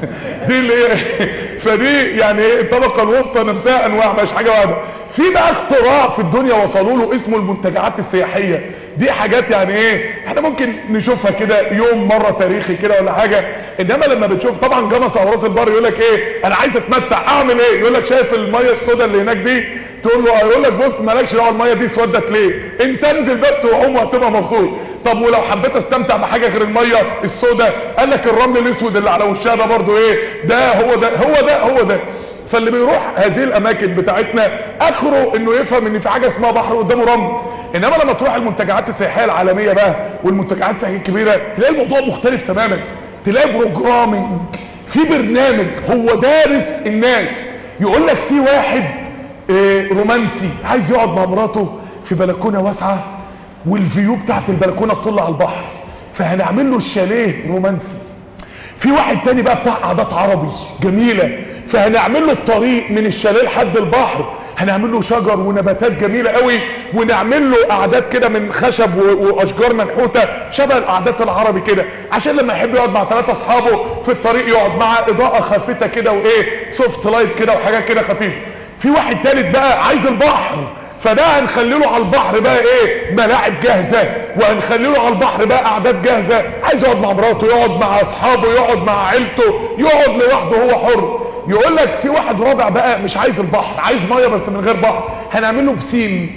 دي اللي هي فدي يعني ايه الطبقة الوسطى نفسها انواع مش حاجة واحدة في بقى اختراع في الدنيا وصلوا له اسمه المنتجعات السياحية دي حاجات يعني ايه احنا ممكن نشوفها كده يوم مرة تاريخي كده ولا حاجة انما لما بتشوف طبعا جمصة او راس البر يقول لك ايه انا عايز اتمتع اعمل ايه يقول لك شايف المية السوداء اللي هناك دي تقول له يقول لك بص مالكش دعوه الميه دي اسودت ليه انت انزل بس وعوم وهتبقى مبسوط طب ولو حبيت استمتع بحاجه غير الميه السوداء قال لك الرمل الاسود اللي على وشها ده برضه ايه ده هو ده هو ده هو ده فاللي بيروح هذه الاماكن بتاعتنا اخره انه يفهم ان في حاجه اسمها بحر قدامه رمل انما لما تروح المنتجعات السياحيه العالميه بقى والمنتجعات السياحيه الكبيره تلاقي الموضوع مختلف تماما تلاقي بروجرامنج في برنامج هو دارس الناس يقول لك في واحد إيه رومانسي عايز يقعد مع مراته في بلكونه واسعه والفيو بتاعت البلكونه تطل على البحر فهنعمل له الشاليه رومانسي في واحد تاني بقى بتاع قعدات عربي جميلة فهنعمل له الطريق من الشاليه لحد البحر هنعمل له شجر ونباتات جميلة قوي ونعمل له قعدات كده من خشب واشجار منحوتة شبه القعدات العربي كده عشان لما يحب يقعد مع ثلاثة اصحابه في الطريق يقعد مع اضاءة خافتة كده وايه سوفت لايت كده وحاجات كده خفيفة في واحد تالت بقى عايز البحر فده هنخلي له على البحر بقى ايه ملاعب جاهزة وهنخلي له على البحر بقى قعدات جاهزة عايز يقعد مع مراته يقعد مع اصحابه يقعد مع عيلته يقعد لوحده هو حر يقول لك في واحد رابع بقى مش عايز البحر عايز ميه بس من غير بحر هنعمل له بسين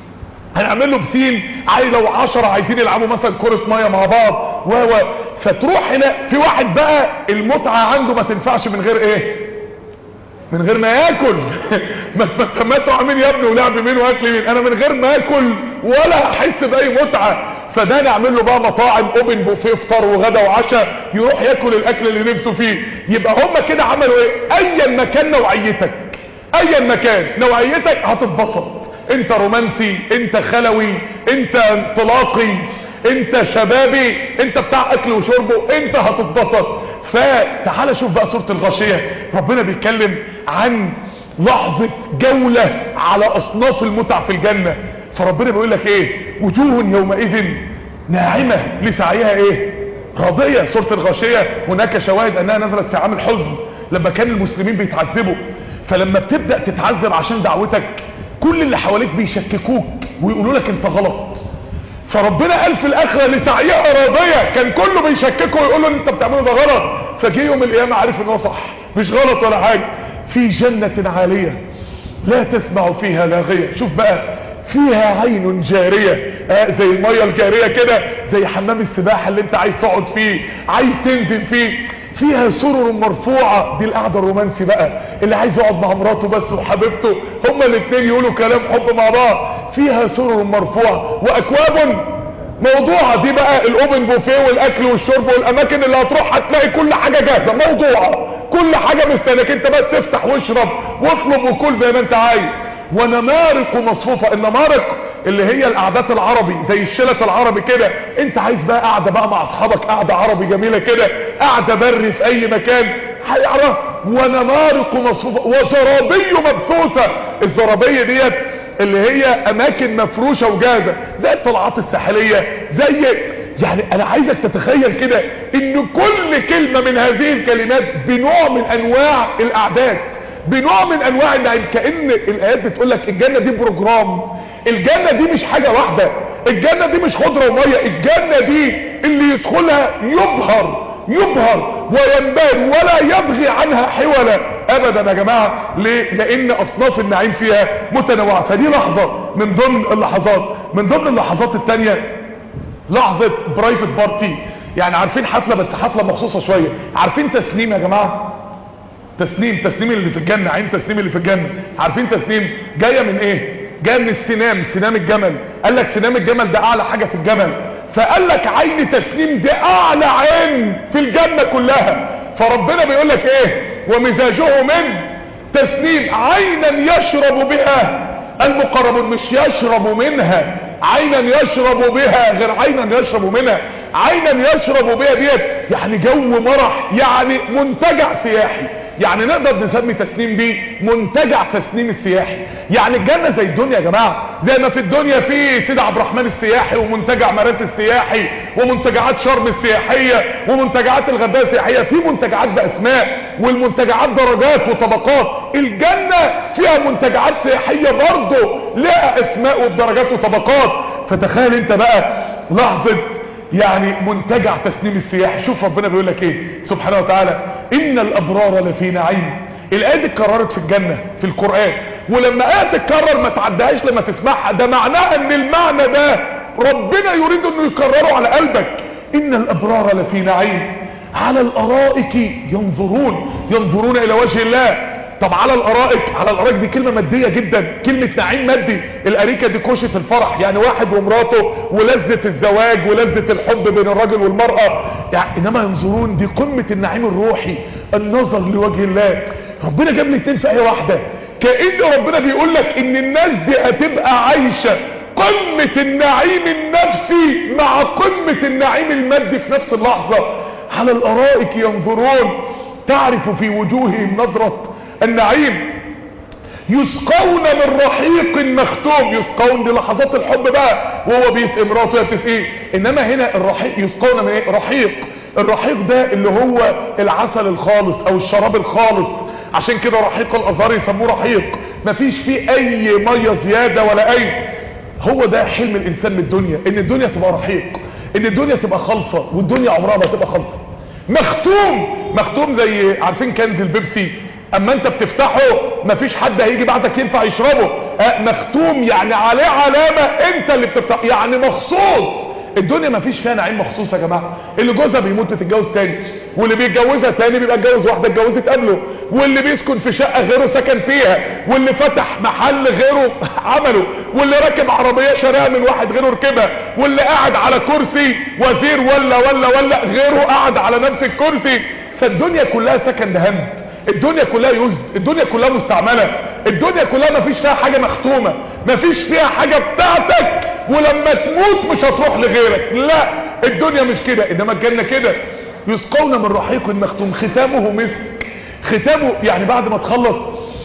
هنعمل له بسين عايز لو عشرة عايزين يلعبوا مثلا كرة مية مع بعض و و فتروح هنا في واحد بقى المتعة عنده ما تنفعش من غير ايه من غير ما ياكل ما انتوا عاملين يا ابني ولعب مين واكل مين انا من غير ما اكل ولا احس باي متعه فده نعمل له بقى مطاعم اوبن بوفيه فطار وغدا وعشاء يروح ياكل الاكل اللي نفسه فيه يبقى هم كده عملوا ايه ايا مكان نوعيتك ايا مكان نوعيتك هتتبسط انت رومانسي انت خلوي انت انطلاقي انت شبابي انت بتاع اكل وشربه انت هتتبسط فتعال شوف بقى سورة الغاشية ربنا بيتكلم عن لحظة جولة على اصناف المتع في الجنة فربنا بيقول لك ايه وجوه يومئذ ناعمة لسعيها ايه راضية سورة الغاشية هناك شواهد انها نزلت في عام الحزن لما كان المسلمين بيتعذبوا فلما بتبدأ تتعذب عشان دعوتك كل اللي حواليك بيشككوك ويقولوا لك انت غلط فربنا قال في الاخرة لسعيها راضية كان كله بيشككه ويقول له انت بتعمله ده غلط فجي يوم القيامة عارف ان هو صح مش غلط ولا حاجة في جنة عالية لا تسمع فيها لاغية شوف بقى فيها عين جارية آه زي المية الجارية كده زي حمام السباحة اللي انت عايز تقعد فيه عايز تنزل فيه فيها سرر مرفوعة دي القعدة الرومانسي بقى اللي عايز يقعد مع مراته بس وحبيبته هما الاثنين يقولوا كلام حب مع بعض فيها سرر مرفوعة واكواب موضوعة دي بقى الاوبن بوفيه والاكل والشرب والاماكن اللي هتروح هتلاقي كل حاجة جاهزة موضوعة كل حاجة مستنيك انت بس افتح واشرب واطلب وكل زي ما انت عايز ونمارق مصفوفة النمارق اللي هي القعدات العربي زي الشلة العربي كده انت عايز بقى قاعدة بقى مع اصحابك قاعدة عربي جميلة كده قاعدة بري في اي مكان هيعرف ونمارق مصفوفة وزرابي مبثوثة الزرابية ديت اللي هي اماكن مفروشة وجاهزة زي الطلعات الساحلية زي يعني انا عايزك تتخيل كده ان كل كلمة من هذه الكلمات بنوع من انواع الاعداد بنوع من انواع النعيم كأن الايات بتقول لك الجنة دي بروجرام الجنة دي مش حاجة واحدة الجنة دي مش خضرة ومية الجنة دي اللي يدخلها يبهر يبهر وينبهر ولا يبغي عنها حولا ابدا يا جماعة ليه لان اصناف النعيم فيها متنوعة فدي لحظة من ضمن اللحظات من ضمن اللحظات التانية لحظة برايفت بارتي يعني عارفين حفلة بس حفلة مخصوصة شوية عارفين تسليم يا جماعة تسنيم تسنيم اللي في الجنة عين تسنيم اللي في الجنة عارفين تسنيم جاية من ايه جاية من السنام سنام الجمل قال لك سنام الجمل ده اعلى حاجة في الجمل فقال لك عين تسنيم ده اعلى عين في الجنة كلها فربنا بيقول لك ايه ومزاجه من تسنيم عينا يشرب بها المقربون مش يشرب منها عينا يشرب بها غير عينا يشرب منها عينا يشرب بها ديت يعني جو مرح يعني منتجع سياحي يعني نقدر نسمي تسنيم دي منتجع تسنيم السياحي يعني الجنة زي الدنيا يا جماعة زي ما في الدنيا في سيد عبد الرحمن السياحي ومنتجع مراسي السياحي ومنتجعات شرم السياحية ومنتجعات الغردقة السياحية في منتجعات باسماء والمنتجعات درجات وطبقات الجنة فيها منتجعات سياحية برضه لها اسماء وبدرجات وطبقات فتخيل انت بقى لحظة يعني منتجع تسنيم السياح شوف ربنا بيقول لك ايه سبحانه وتعالى ان الابرار لفي نعيم الايه دي اتكررت في الجنة في القرآن ولما ايه تتكرر ما تعدهاش لما تسمعها ده معناها ان المعنى ده ربنا يريد انه يكرره على قلبك ان الابرار لفي نعيم على الارائك ينظرون ينظرون الى وجه الله طب على الارائك على الارائك دي كلمة مادية جدا كلمة نعيم مادي الاريكة دي كوشة الفرح يعني واحد ومراته ولذة الزواج ولذة الحب بين الرجل والمرأة يعني انما ينظرون دي قمة النعيم الروحي النظر لوجه الله ربنا جاب لي اتنين في ايه واحدة كأن ربنا بيقول لك ان الناس دي هتبقى عايشة قمة النعيم النفسي مع قمة النعيم المادي في نفس اللحظة على الارائك ينظرون تعرف في وجوههم نظرة النعيم يسقون من رحيق مختوم يسقون دي لحظات الحب بقى وهو بيسقي مراته تسقيه انما هنا الرحيق يسقون من ايه رحيق الرحيق ده اللي هو العسل الخالص او الشراب الخالص عشان كده رحيق الازهار يسموه رحيق مفيش فيه اي ميه زياده ولا اي هو ده حلم الانسان من الدنيا ان الدنيا تبقى رحيق ان الدنيا تبقى خالصه والدنيا عمرها ما تبقى خالصه مختوم مختوم زي عارفين كنز البيبسي اما انت بتفتحه مفيش حد هيجي بعدك ينفع يشربه اه مختوم يعني عليه علامة انت اللي بتفتح يعني مخصوص الدنيا مفيش فيها نعيم مخصوص يا جماعة اللي جوزها بيموت تتجوز تاني واللي بيتجوزها تاني بيبقى اتجوز واحدة اتجوزت قبله واللي بيسكن في شقة غيره سكن فيها واللي فتح محل غيره عمله واللي راكب عربية شاريها من واحد غيره ركبها واللي قاعد على كرسي وزير ولا ولا ولا غيره قاعد على نفس الكرسي فالدنيا كلها سكن دهمت الدنيا كلها يزد الدنيا كلها مستعملة الدنيا كلها ما فيش فيها حاجة مختومة مفيش فيها حاجة بتاعتك ولما تموت مش هتروح لغيرك لا الدنيا مش كده انما الجنة كده يسقون من رحيق مختوم ختامه مسك ختامه يعني بعد ما تخلص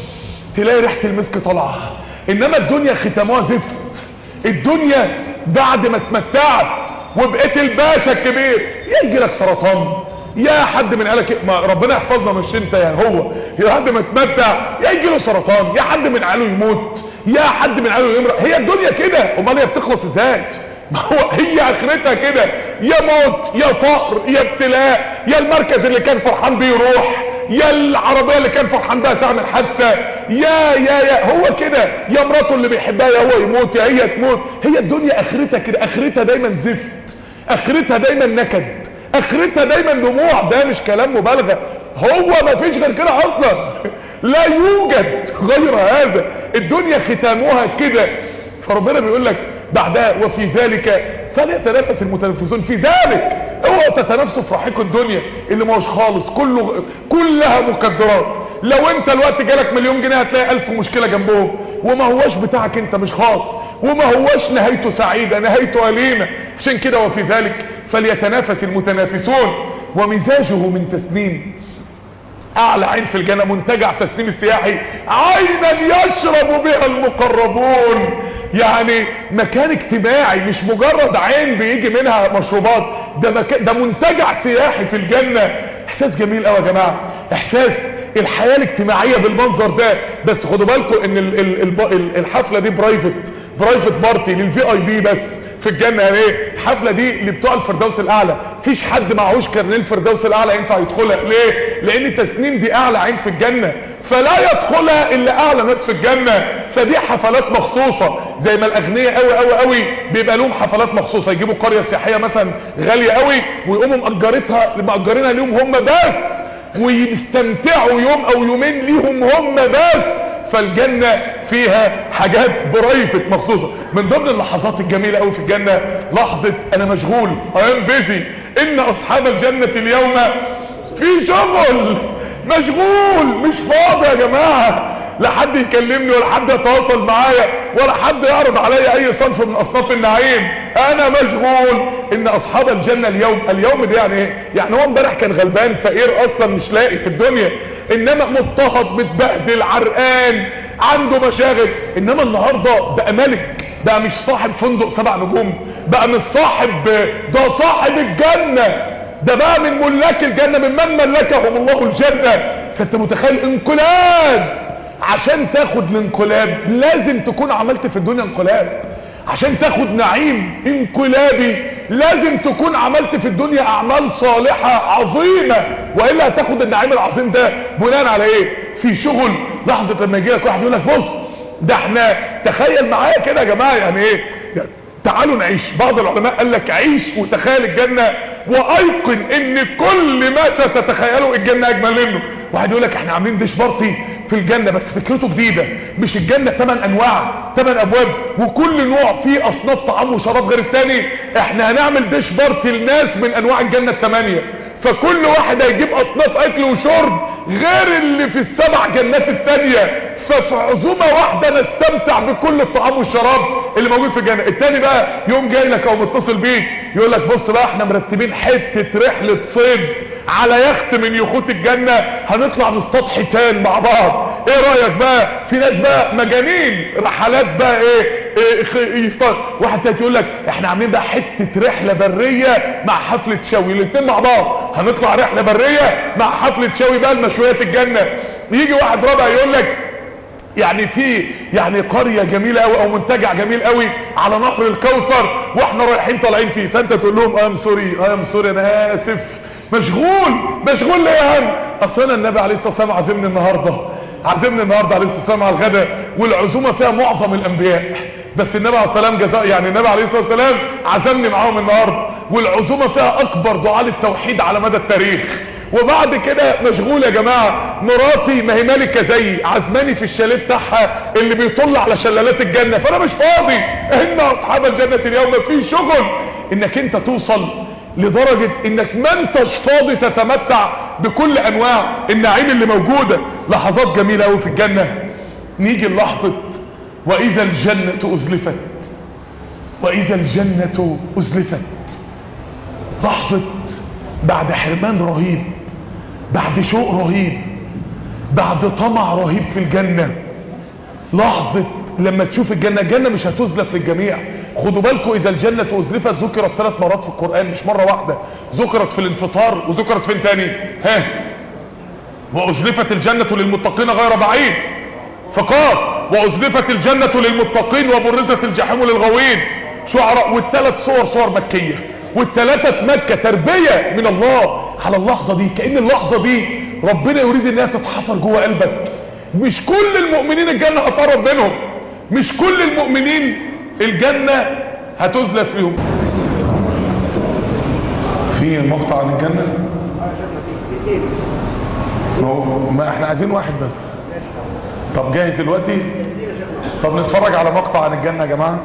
تلاقي ريحة المسك طالعة انما الدنيا ختامها زفت الدنيا بعد ما اتمتعت وبقيت الباشا الكبير يجي لك سرطان يا حد من قالك ما ربنا يحفظنا مش انت يعني هو يا حد ما تمتع يا يجي له سرطان يا حد من عياله يموت يا حد من عياله يمرض هي الدنيا كده امال هي بتخلص ازاي ما هو هي اخرتها كده يا موت يا فقر يا ابتلاء يا المركز اللي كان فرحان بيه يروح يا العربية اللي كان فرحان بها تعمل حادثة يا يا يا هو كده يا مراته اللي بيحبها يا هو يموت يا هي تموت هي الدنيا اخرتها كده اخرتها دايما زفت اخرتها دايما نكد اخرتها دايما دموع ده مش كلام مبالغة هو ما فيش غير كده اصلا لا يوجد غير هذا الدنيا ختامها كده فربنا بيقول لك بعدها وفي ذلك فليتنافس المتنافسون في ذلك اوعوا تتنافسوا في رحيق الدنيا اللي ما هوش خالص كله كلها مقدرات لو انت الوقت جالك مليون جنيه هتلاقي الف مشكله جنبهم وما هوش بتاعك انت مش خاص وما هوش نهايته سعيده نهايته اليمه عشان كده وفي ذلك فليتنافس المتنافسون ومزاجه من تسنيم اعلى عين في الجنة منتجع تسنيم السياحي عينا يشرب بها المقربون يعني مكان اجتماعي مش مجرد عين بيجي منها مشروبات ده, مكان ده منتجع سياحي في الجنة احساس جميل قوي يا جماعة احساس الحياة الاجتماعية بالمنظر ده بس خدوا بالكم ان ال ال ال الحفلة دي برايفت برايفت بارتي للفي اي بي بس في الجنة يعني ايه الحفلة دي اللي بتوع الفردوس الاعلى فيش حد معهوش كارنيه الفردوس الاعلى ينفع يدخلها ليه لان تسنيم دي اعلى عين في الجنة فلا يدخلها الا اعلى ناس في الجنة فدي حفلات مخصوصة زي ما الاغنياء قوي قوي قوي بيبقى لهم حفلات مخصوصة يجيبوا قرية سياحية مثلا غالية قوي ويقوموا مأجرتها مأجرينها ليهم هم بس ويستمتعوا يوم او يومين ليهم هم بس فالجنة فيها حاجات برايفت مخصوصة من ضمن اللحظات الجميلة قوي في الجنة لحظة انا مشغول ايام بيزي ان اصحاب الجنة اليوم في شغل مشغول مش فاضي يا جماعة لا حد يكلمني ولا حد يتواصل معايا ولا حد يعرض عليا اي صنف من اصناف النعيم انا مشغول ان اصحاب الجنة اليوم اليوم ده يعني ايه يعني هو امبارح كان غلبان فقير اصلا مش لاقي في الدنيا انما مضطهد متبهدل عرقان عنده مشاغل انما النهاردة بقى ملك بقى مش صاحب فندق سبع نجوم بقى مش صاحب ده صاحب الجنة ده بقى من ملاك الجنة ممن ملكهم الله الجنة فانت متخيل انقلاب عشان تاخد الانقلاب لازم تكون عملت في الدنيا انقلاب عشان تاخد نعيم انقلابي لازم تكون عملت في الدنيا اعمال صالحة عظيمة وإلا هتاخد النعيم العظيم ده بناء على ايه في شغل لحظة لما يجي لك واحد يقول لك بص ده احنا تخيل معايا كده يا جماعة يعني ايه يعني تعالوا نعيش بعض العلماء قال لك عيش وتخيل الجنة وايقن ان كل ما ستتخيله الجنة اجمل منه واحد يقول لك احنا عاملين ديش بارتي في الجنة بس فكرته جديدة مش الجنة 8 انواع 8 ابواب وكل نوع فيه اصناف طعام وشراب غير التاني احنا هنعمل ديش بارتي لناس من انواع الجنة الثمانية فكل واحد هيجيب اصناف اكل وشرب غير اللي في السبع جنات التانية ففي عزومة واحدة نستمتع بكل الطعام والشراب اللي موجود في الجنة التاني بقى يوم جاي لك او متصل بيك يقول لك بص بقى احنا مرتبين حتة رحلة صيد على يخت من يخوت الجنة هنطلع نصطاد حيتان مع بعض ايه رأيك بقى في ناس بقى مجانين رحلات بقى ايه, إيه يصطاد واحد تاني يقول لك احنا عاملين بقى حتة رحلة برية مع حفلة شوي الاتنين مع بعض هنطلع رحلة برية مع حفلة شوي بقى المشويات الجنة يجي واحد رابع يقول لك يعني في يعني قرية جميلة قوي او منتجع جميل قوي على نهر الكوثر واحنا رايحين طالعين فيه فانت تقول لهم ام سوري ام سوري انا اسف مشغول مشغول ليه يا هم اصل انا النبي عليه الصلاه والسلام عزمني النهارده عزمني النهارده عليه الصلاه والسلام على الغداء والعزومه فيها معظم الانبياء بس النبي عليه الصلاه والسلام جزاء يعني النبي عليه الصلاه والسلام عزمني معاهم النهارده والعزومه فيها اكبر دعاء للتوحيد على مدى التاريخ وبعد كده مشغول يا جماعة مراتي ما هي مالكة زيي عزماني في الشاليه بتاعها اللي بيطل على شلالات الجنة فانا مش فاضي ان اصحاب الجنة اليوم في شغل انك انت توصل لدرجة انك ما انتش فاضي تتمتع بكل انواع النعيم اللي موجودة لحظات جميلة قوي في الجنة نيجي لحظة واذا الجنة ازلفت واذا الجنة ازلفت لحظة بعد حرمان رهيب بعد شوق رهيب بعد طمع رهيب في الجنة لحظة لما تشوف الجنة الجنة مش هتزلف للجميع خدوا بالكم اذا الجنة ازلفت ذكرت ثلاث مرات في القرآن مش مرة واحدة ذكرت في الانفطار وذكرت فين تاني ها وازلفت الجنة للمتقين غير بعيد فقال وازلفت الجنة للمتقين وبرزت الجحيم للغوين شعراء والثلاث صور صور مكية والثلاثة مكة تربية من الله على اللحظة دي كأن اللحظة دي ربنا يريد انها تتحفر جوه قلبك مش كل المؤمنين الجنة هتقرب منهم مش كل المؤمنين الجنة هتزلت فيهم في مقطع عن الجنة ما احنا عايزين واحد بس طب جاهز دلوقتي طب نتفرج على مقطع عن الجنة يا جماعة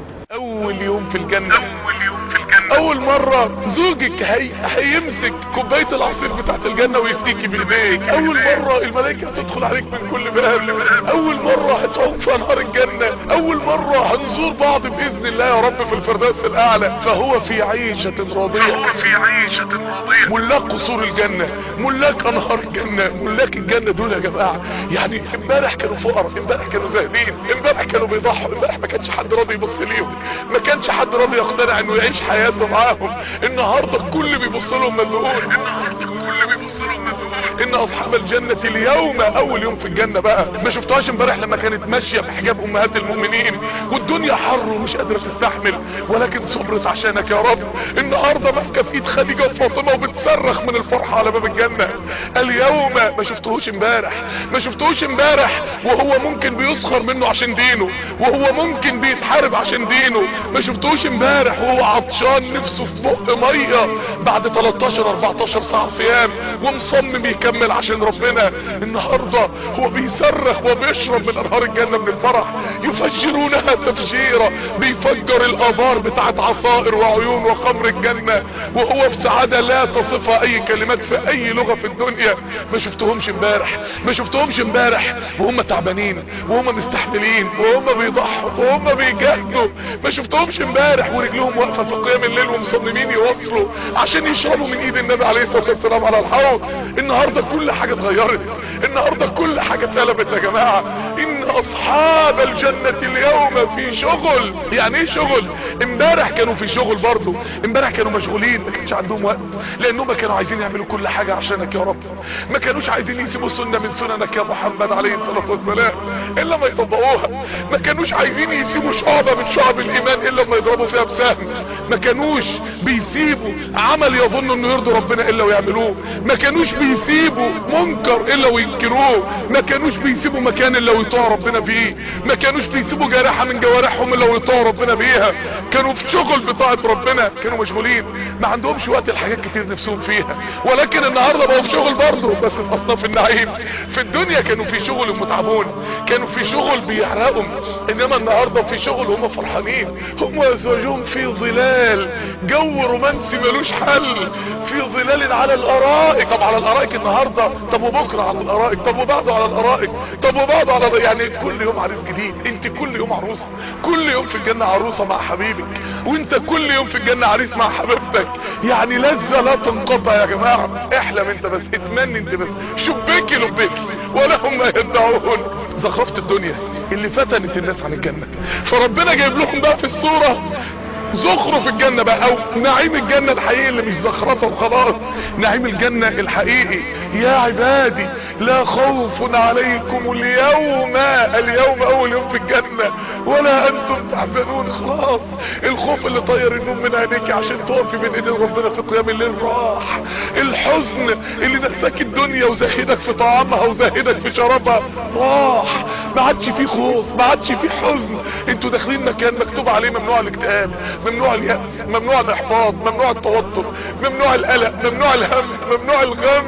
اول يوم في الجنة اول يوم في الجنة اول مرة زوجك هي... هيمسك كوباية العصير بتاعت الجنة ويسقيكي بايديك اول مرة الملائكة هتدخل عليك من كل باب اول مرة هتعوم في انهار الجنة اول مرة هنزور بعض باذن الله يا رب في الفردوس الاعلى فهو في عيشة راضية فهو في عيشة راضية ملاك قصور الجنة ملاك انهار الجنة ملاك الجنة دول يا جماعة يعني امبارح كانوا فقراء امبارح كانوا زاهدين امبارح كانوا بيضحوا امبارح ما كانش حد راضي يبص ليهم ما كانش حد راضي يقتنع انه يعيش حياته معاهم النهاردة الكل بيبص لهم مذهول النهاردة الكل بيبص لهم مذهول ان اصحاب الجنة اليوم اول يوم في الجنة بقى ما شفتهاش امبارح لما كانت ماشية بحجاب امهات المؤمنين والدنيا حر ومش قادرة تستحمل ولكن صبرت عشانك يا رب النهاردة ماسكة في ايد خديجة وفاطمة وبتصرخ من الفرحة على باب الجنة اليوم ما شفتهوش امبارح ما شفتهوش امبارح وهو ممكن بيسخر منه عشان دينه وهو ممكن بيتحارب عشان دينه ما شفتهوش امبارح وهو عطشان نفسه في بق ميه بعد 13 14 ساعه صيام ومصمم يكمل عشان ربنا النهارده هو بيصرخ وبيشرب من انهار الجنه من الفرح يفجرونها تفجيرا بيفجر الابار بتاعت عصائر وعيون وخمر الجنه وهو في سعاده لا تصفها اي كلمات في اي لغه في الدنيا ما شفتهمش امبارح ما شفتهمش امبارح وهم تعبانين وهم مستحملين وهم بيضحوا وهم بيجاهدوا ما شفتهمش امبارح ورجلهم واقفه في قيام الليل ومصممين يوصلوا عشان يشربوا من ايد النبي عليه الصلاه والسلام على الحوض النهارده كل حاجه اتغيرت النهارده كل حاجه اتقلبت يا جماعه ان اصحاب الجنه اليوم في شغل يعني ايه شغل امبارح كانوا في شغل برضه امبارح كانوا مشغولين ما كانش عندهم وقت لانهم كانوا عايزين يعملوا كل حاجه عشانك يا رب ما كانوش عايزين يسيبوا سنه من سننك يا محمد عليه الصلاه والسلام الا ما يطبقوها ما كانوش عايزين يسيبوا شعبه من شعب الايمان الا لما يضربوا فيها بسهم ما كانوش بيسيبوا عمل يظن انه يرضي ربنا الا ويعملوه ما كانوش بيسيبوا منكر الا وينكروه ما كانوش بيسيبوا مكان الا ويطاعوا ربنا فيه ما كانوش بيسيبوا جارحه من جوارحهم الا ويطاعوا ربنا بيها كانوا في شغل بطاعه ربنا كانوا مشغولين ما عندهمش وقت لحاجات كتير نفسهم فيها ولكن النهارده بقوا في شغل برضه بس في اصناف النعيم في الدنيا كانوا في شغل متعبون كانوا في شغل بيحرقهم انما النهارده في شغل هم فرحانين هم وازواجهم في ظلال جو رومانسي ملوش حل في ظلال على الارائك طب على الارائك النهارده طب وبكره على الارائك طب وبعده على الارائك طب وبعده على يعني كل يوم عريس جديد انت كل يوم عروسه كل يوم في الجنه عروسه مع حبيبك وانت كل يوم في الجنه عريس مع حبيبتك يعني لذه لا تنقطع يا جماعه احلم انت بس اتمنى انت بس شبيكي لبيكي ولهم ما يدعون زخرفه الدنيا اللي فتنت الناس عن الجنه فربنا جايب لهم بقى في الصوره زخرف الجنة بقى او نعيم الجنة الحقيقي اللي مش زخرفة وخلاص نعيم الجنة الحقيقي يا عبادي لا خوف عليكم اليوم اليوم اول يوم في الجنة ولا انتم تحزنون خلاص الخوف اللي طير النوم من عينيك عشان تقفي بين ايدين ربنا في قيام الليل راح الحزن اللي نساك الدنيا وزهدك في طعامها وزهدك في شرابها راح ما عادش فيه خوف ما عادش فيه حزن انتوا داخلين مكان مكتوب عليه ممنوع الاكتئاب ممنوع اليأس ممنوع الاحباط ممنوع التوتر ممنوع القلق ممنوع الهم ممنوع الغم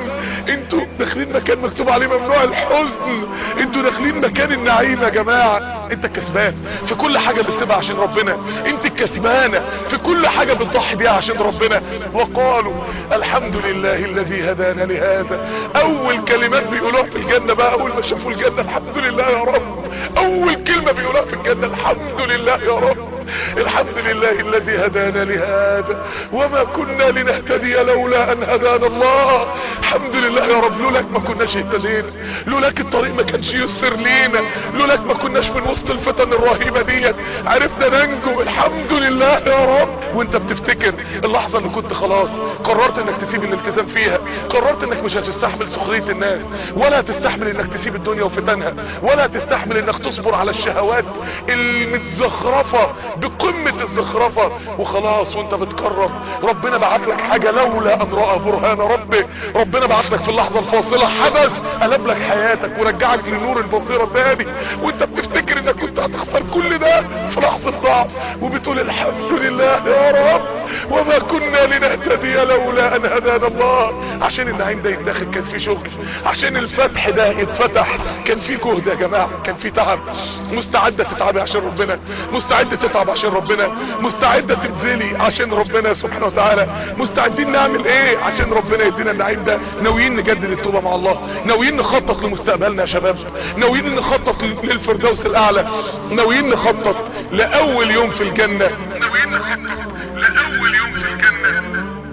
انتوا داخلين مكان مكتوب عليه ممنوع الحزن انتوا داخلين مكان النعيم يا جماعة انت الكسبان في كل حاجة بتسيبها عشان ربنا انت الكسبانة في كل حاجة بتضحي بيها عشان ربنا وقالوا الحمد لله الذي هدانا لهذا اول كلمات بيقولوها في الجنة بقى اول ما شافوا الجنة الحمد لله يا رب اول كلمة بيقولوها في الجنة الحمد لله يا رب الحمد لله الذي هدانا لهذا وما كنا لنهتدي لولا ان هدانا الله الحمد لله يا رب لولاك ما كناش اهتدينا لولاك الطريق ما كانش يسر لينا لولاك ما كناش من وسط الفتن الرهيبة ديت عرفنا ننجو الحمد لله يا رب وانت بتفتكر اللحظة اللي كنت خلاص قررت انك تسيب الالتزام فيها قررت انك مش هتستحمل سخرية الناس ولا تستحمل انك تسيب الدنيا وفتنها ولا تستحمل انك تصبر على الشهوات المتزخرفة بقمة الزخرفة وخلاص وانت بتقرب ربنا بعت لك حاجة لولا ان رأى برهان ربه ربنا بعت لك في اللحظة الفاصلة حدث قلب لك حياتك ورجعك لنور البصيرة تاني وانت بتفتكر انك كنت هتخسر كل ده في لحظة ضعف وبتقول الحمد لله يا رب وما كنا لنهتدي لولا ان هدانا الله عشان النعيم ده يتداخل كان في شغل عشان الفتح ده يتفتح كان في جهد يا جماعة كان في تعب مستعدة تتعبي عشان ربنا مستعدة تتعب عشان ربنا مستعدة تبذلي عشان ربنا سبحانه وتعالى مستعدين نعمل ايه عشان ربنا يدينا النعيم ده ناويين نجدد التوبة مع الله ناويين نخطط لمستقبلنا يا شباب ناويين نخطط للفردوس الاعلى ناويين نخطط لاول يوم في الجنة ناويين نخطط لاول يوم في الجنة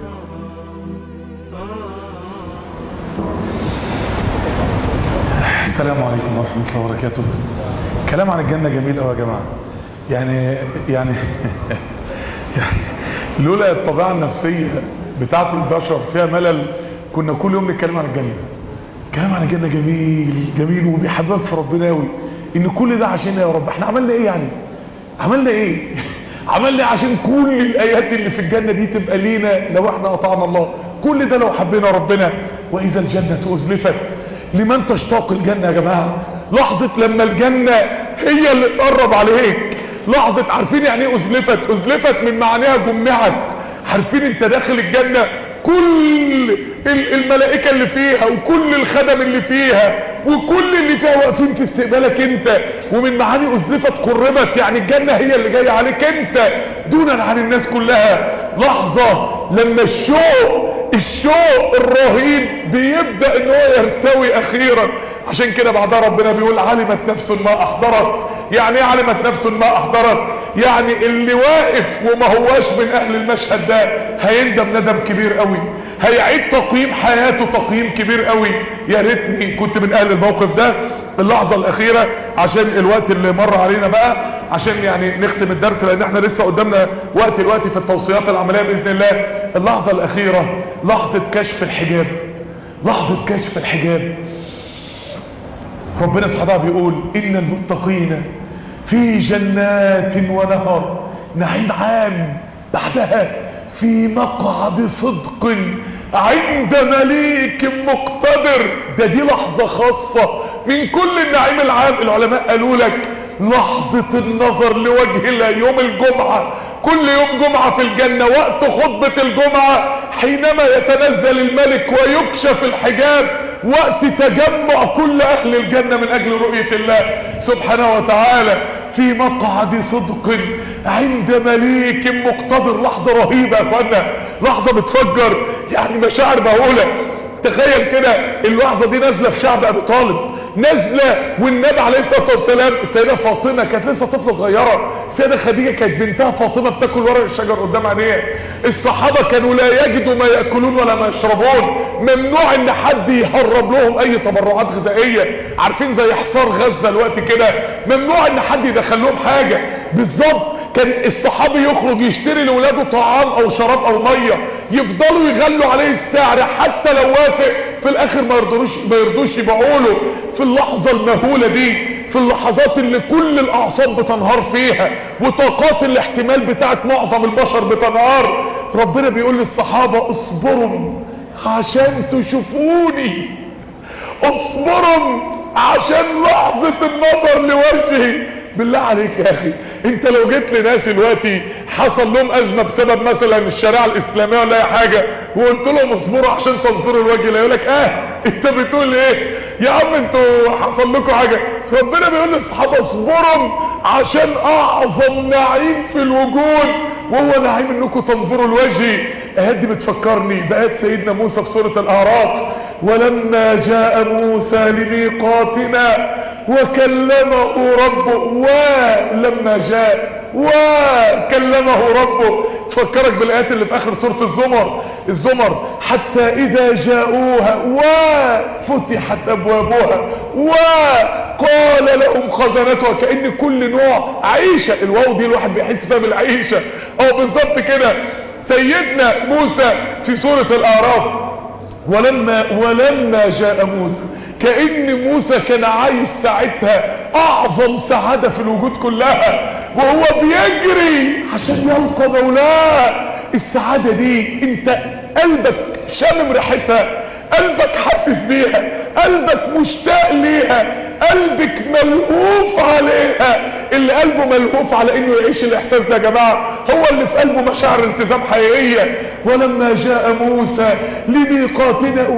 السلام عليكم ورحمة الله وبركاته كلام عن الجنة جميل قوي يا جماعة يعني يعني يعني لولا الطبيعة النفسية بتاعت البشر فيها ملل كنا كل يوم نتكلم عن الجنة كلام عن الجنة جميل جميل وبيحببك في ربنا قوي ان كل ده عشان يا رب احنا عملنا ايه يعني عملنا ايه عملنا ايه عشان كل الايات اللي في الجنة دي تبقى لينا لو احنا اطعنا الله كل ده لو حبينا ربنا واذا الجنة ازلفت لمن تشتاق الجنة يا جماعة لحظة لما الجنة هي اللي تقرب عليك لحظة عارفين يعني ايه ازلفت ازلفت من معناها جمعت عارفين انت داخل الجنة كل الملائكة اللي فيها وكل الخدم اللي فيها وكل اللي فيها واقفين في استقبالك انت ومن معاني ازلفت قربت يعني الجنة هي اللي جاية عليك انت دونا عن الناس كلها لحظة لما الشوق الشوق الرهيب بيبدأ ان هو يرتوي اخيرا عشان كده بعدها ربنا بيقول علمت نفس ما احضرت يعني ايه علمت نفس ما احضرت يعني اللي واقف وما هواش من اهل المشهد ده هيندم ندم كبير قوي هيعيد تقييم حياته تقييم كبير قوي يا ريتني كنت من اهل الموقف ده اللحظة الاخيرة عشان الوقت اللي مر علينا بقى عشان يعني نختم الدرس لان احنا لسه قدامنا وقت الوقت في التوصيات العملية باذن الله اللحظة الاخيرة لحظة كشف الحجاب لحظة كشف الحجاب ربنا سبحانه بيقول ان المتقين في جنات ونهر نعيم عام بعدها في مقعد صدق عند مليك مقتدر ده دي لحظة خاصة من كل النعيم العام العلماء قالوا لك لحظة النظر لوجه الله يوم الجمعة كل يوم جمعة في الجنة وقت خطبة الجمعة حينما يتنزل الملك ويكشف الحجاب وقت تجمع كل اهل الجنة من اجل رؤية الله سبحانه وتعالى في مقعد صدق عند مليك مقتدر لحظة رهيبة يا اخوانا لحظة بتفجر يعني مشاعر مهولة تخيل كده اللحظة دي نازلة في شعب ابي طالب نازلة والنبي عليه الصلاة والسلام السيدة فاطمة كانت لسه طفلة صغيرة السيدة خديجة كانت بنتها فاطمة بتاكل ورق الشجر قدام عينيها الصحابة كانوا لا يجدوا ما يأكلون ولا ما يشربون ممنوع ان حد يهرب لهم اي تبرعات غذائية عارفين زي حصار غزة الوقت كده ممنوع ان حد يدخل لهم حاجة بالظبط كان الصحابي يخرج يشتري لولاده طعام او شراب او مية يفضلوا يغلوا عليه السعر حتى لو وافق في الاخر ما يرضوش ما يرضوش يبيعوا له في اللحظة المهولة دي في اللحظات اللي كل الاعصاب بتنهار فيها وطاقات الاحتمال بتاعت معظم البشر بتنهار ربنا بيقول للصحابة اصبروا عشان تشوفوني اصبروا عشان لحظة النظر لوجهي بالله عليك يا اخي انت لو جيت لناس دلوقتي حصل لهم ازمه بسبب مثلا الشريعه الاسلاميه ولا اي حاجه وقلت لهم اصبروا عشان تنظروا الوجه لا يقول لك اه انت بتقول ايه يا عم انتوا حصل لكم حاجة ربنا بيقول للصحابة اصبروا عشان اعظم نعيم في الوجود وهو نعيم انكم تنظروا لوجهي اهات دي بتفكرني بآيات سيدنا موسى في سورة الاعراف ولما جاء موسى لميقاتنا وكلمه ربه ولما جاء وكلمه ربه تفكرك بالايات اللي في اخر سورة الزمر الزمر حتى اذا جاءوها وفتحت ابوابها وقال لهم خزنتها كأن كل نوع عيشة الواو دي الواحد بيحس فيها بالعيشة او بالظبط كده سيدنا موسى في سورة الاعراف ولما ولما جاء موسى كأن موسى كان عايش ساعتها اعظم سعادة في الوجود كلها وهو بيجري عشان يلقى مولاه السعادة دي انت قلبك شامم ريحتها قلبك حاسس بيها قلبك مشتاق ليها قلبك ملهوف عليها اللي قلبه ملهوف على انه يعيش الاحساس ده يا جماعة هو اللي في قلبه مشاعر التزام حقيقية ولما جاء موسى لميقاتنا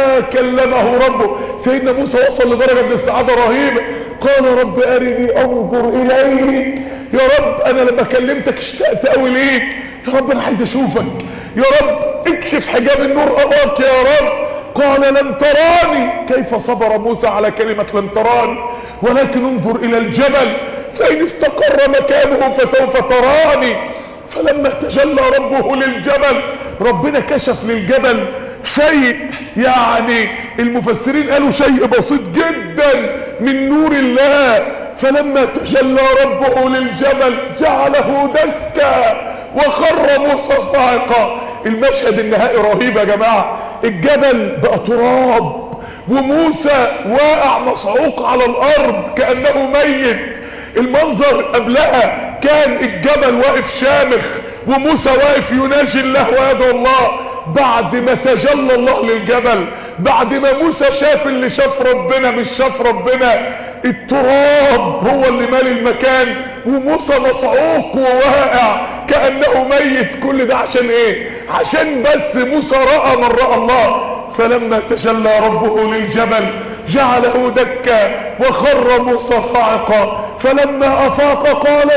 وكلمه ربه سيدنا موسى وصل لدرجة من السعادة رهيبة قال رب ارني انظر اليك يا رب انا لما كلمتك اشتقت قوي ليك يا رب انا عايز اشوفك يا رب اكشف حجاب النور اراك يا رب قال لن تراني كيف صبر موسى على كلمة لن تراني ولكن انظر الى الجبل فان استقر مكانه فسوف تراني فلما تجلى ربه للجبل ربنا كشف للجبل شيء يعني المفسرين قالوا شيء بسيط جدا من نور الله فلما تجلى ربه للجبل جعله دكا وخر موسى صاعقا المشهد النهائي رهيب يا جماعة الجبل بقى تراب وموسى واقع مصعوق على الارض كأنه ميت المنظر قبلها كان الجبل واقف شامخ وموسى واقف يناجي الله ويدعو الله بعد ما تجلى الله للجبل بعد ما موسى شاف اللي شاف ربنا مش شاف ربنا التراب هو اللي مال المكان وموسى مصعوق وواقع كأنه ميت كل ده عشان ايه عشان بس موسى رأى من رأى الله فلما تجلى ربه للجبل جعله دكا وخر موسى صاعقا فلما افاق قال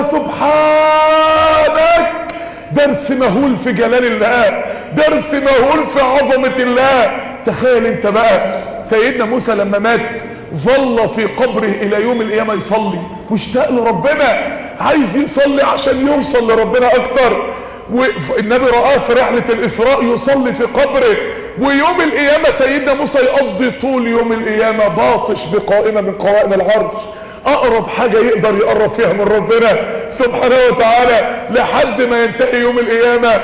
سبحانك درس مهول في جلال الله درس مهول في عظمة الله تخيل انت بقى سيدنا موسى لما مات ظل في قبره الى يوم القيامة يصلي مشتاق لربنا عايز يصلي عشان يوصل لربنا اكتر والنبي رآه في رحلة الاسراء يصلي في قبره ويوم القيامة سيدنا موسى يقضي طول يوم القيامة باطش بقائمة من قوائم العرش اقرب حاجة يقدر يقرب فيها من ربنا سبحانه وتعالى لحد ما ينتهي يوم القيامة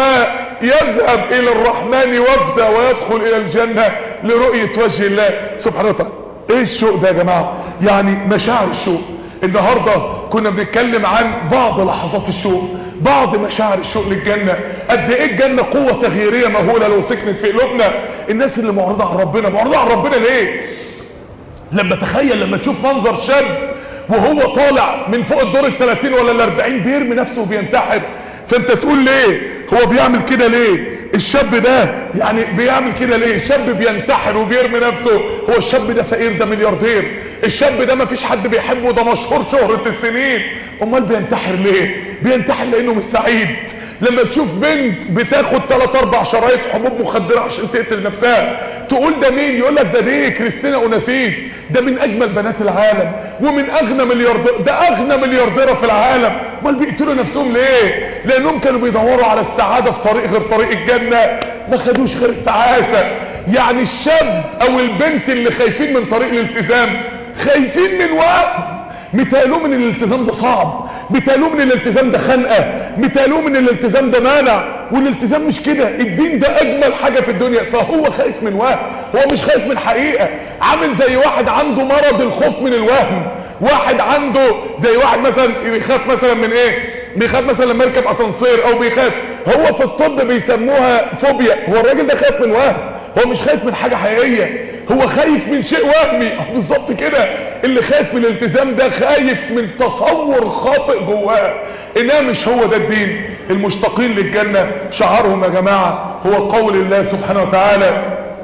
ويذهب الى الرحمن وفدا ويدخل الى الجنة لرؤية وجه الله سبحانه وتعالى ايه الشوق ده يا جماعة يعني مشاعر الشوق النهاردة كنا بنتكلم عن بعض لحظات الشوق بعض مشاعر الشوق للجنة قد ايه الجنة قوة تغييرية مهولة لو سكنت في قلوبنا الناس اللي معرضة عن ربنا معرضة عن ربنا ليه لما تخيل لما تشوف منظر شاب وهو طالع من فوق الدور الثلاثين ولا الاربعين بيرمي نفسه وبينتحر فانت تقول ليه هو بيعمل كده ليه الشاب ده يعني بيعمل كده ليه الشاب بينتحر وبيرمي نفسه هو الشاب ده فقير ده ملياردير الشاب ده مفيش حد بيحبه ده مشهور شهرة السنين امال بينتحر ليه بينتحر لانه مش سعيد لما تشوف بنت بتاخد 3 4 شرايط حبوب مخدره عشان تقتل نفسها تقول ده مين يقول لك ده دي كريستينا اوناسيس ده من اجمل بنات العالم ومن اغنى ملياردير ده اغنى مليارديره في العالم امال بيقتلوا نفسهم ليه لانهم كانوا بيدوروا على السعاده في طريق غير طريق الجنه ما خدوش غير التعاسه يعني الشاب او البنت اللي خايفين من طريق الالتزام خايفين من وهم مثالهم ان الالتزام ده صعب مثالهم ان الالتزام ده خنقة مثالهم ان الالتزام ده مانع والالتزام مش كده الدين ده اجمل حاجة في الدنيا فهو خايف من وهم هو مش خايف من حقيقة عامل زي واحد عنده مرض الخوف من الوهم واحد عنده زي واحد مثلا بيخاف مثلا من ايه بيخاف مثلا لما يركب اسانسير او بيخاف هو في الطب بيسموها فوبيا هو الراجل ده خايف من وهم هو مش خايف من حاجة حقيقية هو خايف من شيء وهمي بالظبط كده اللي خايف من الالتزام ده خايف من تصور خاطئ جواه انها مش هو ده الدين المشتاقين للجنة شعارهم يا جماعة هو قول الله سبحانه وتعالى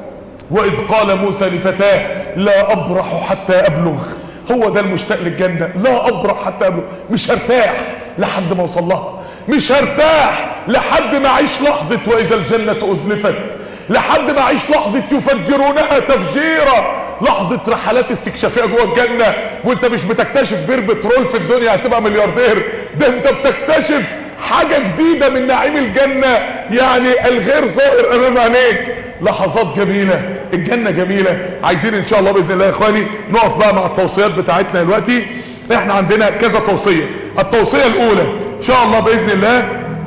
واذ قال موسى لفتاه لا ابرح حتى ابلغ هو ده المشتاق للجنة لا ابرح حتى ابلغ مش هرتاح لحد ما اوصل لها مش هرتاح لحد ما اعيش لحظة واذا الجنة ازلفت لحد ما اعيش لحظة يفجرونها تفجيرا لحظة رحلات استكشافية جوه الجنة وانت مش بتكتشف بير بترول في الدنيا هتبقى ملياردير ده انت بتكتشف حاجة جديدة من نعيم الجنة يعني الغير ظاهر امام عينيك لحظات جميلة الجنة جميلة عايزين ان شاء الله باذن الله يا اخواني نقف بقى مع التوصيات بتاعتنا دلوقتي احنا عندنا كذا توصية التوصية الاولى ان شاء الله باذن الله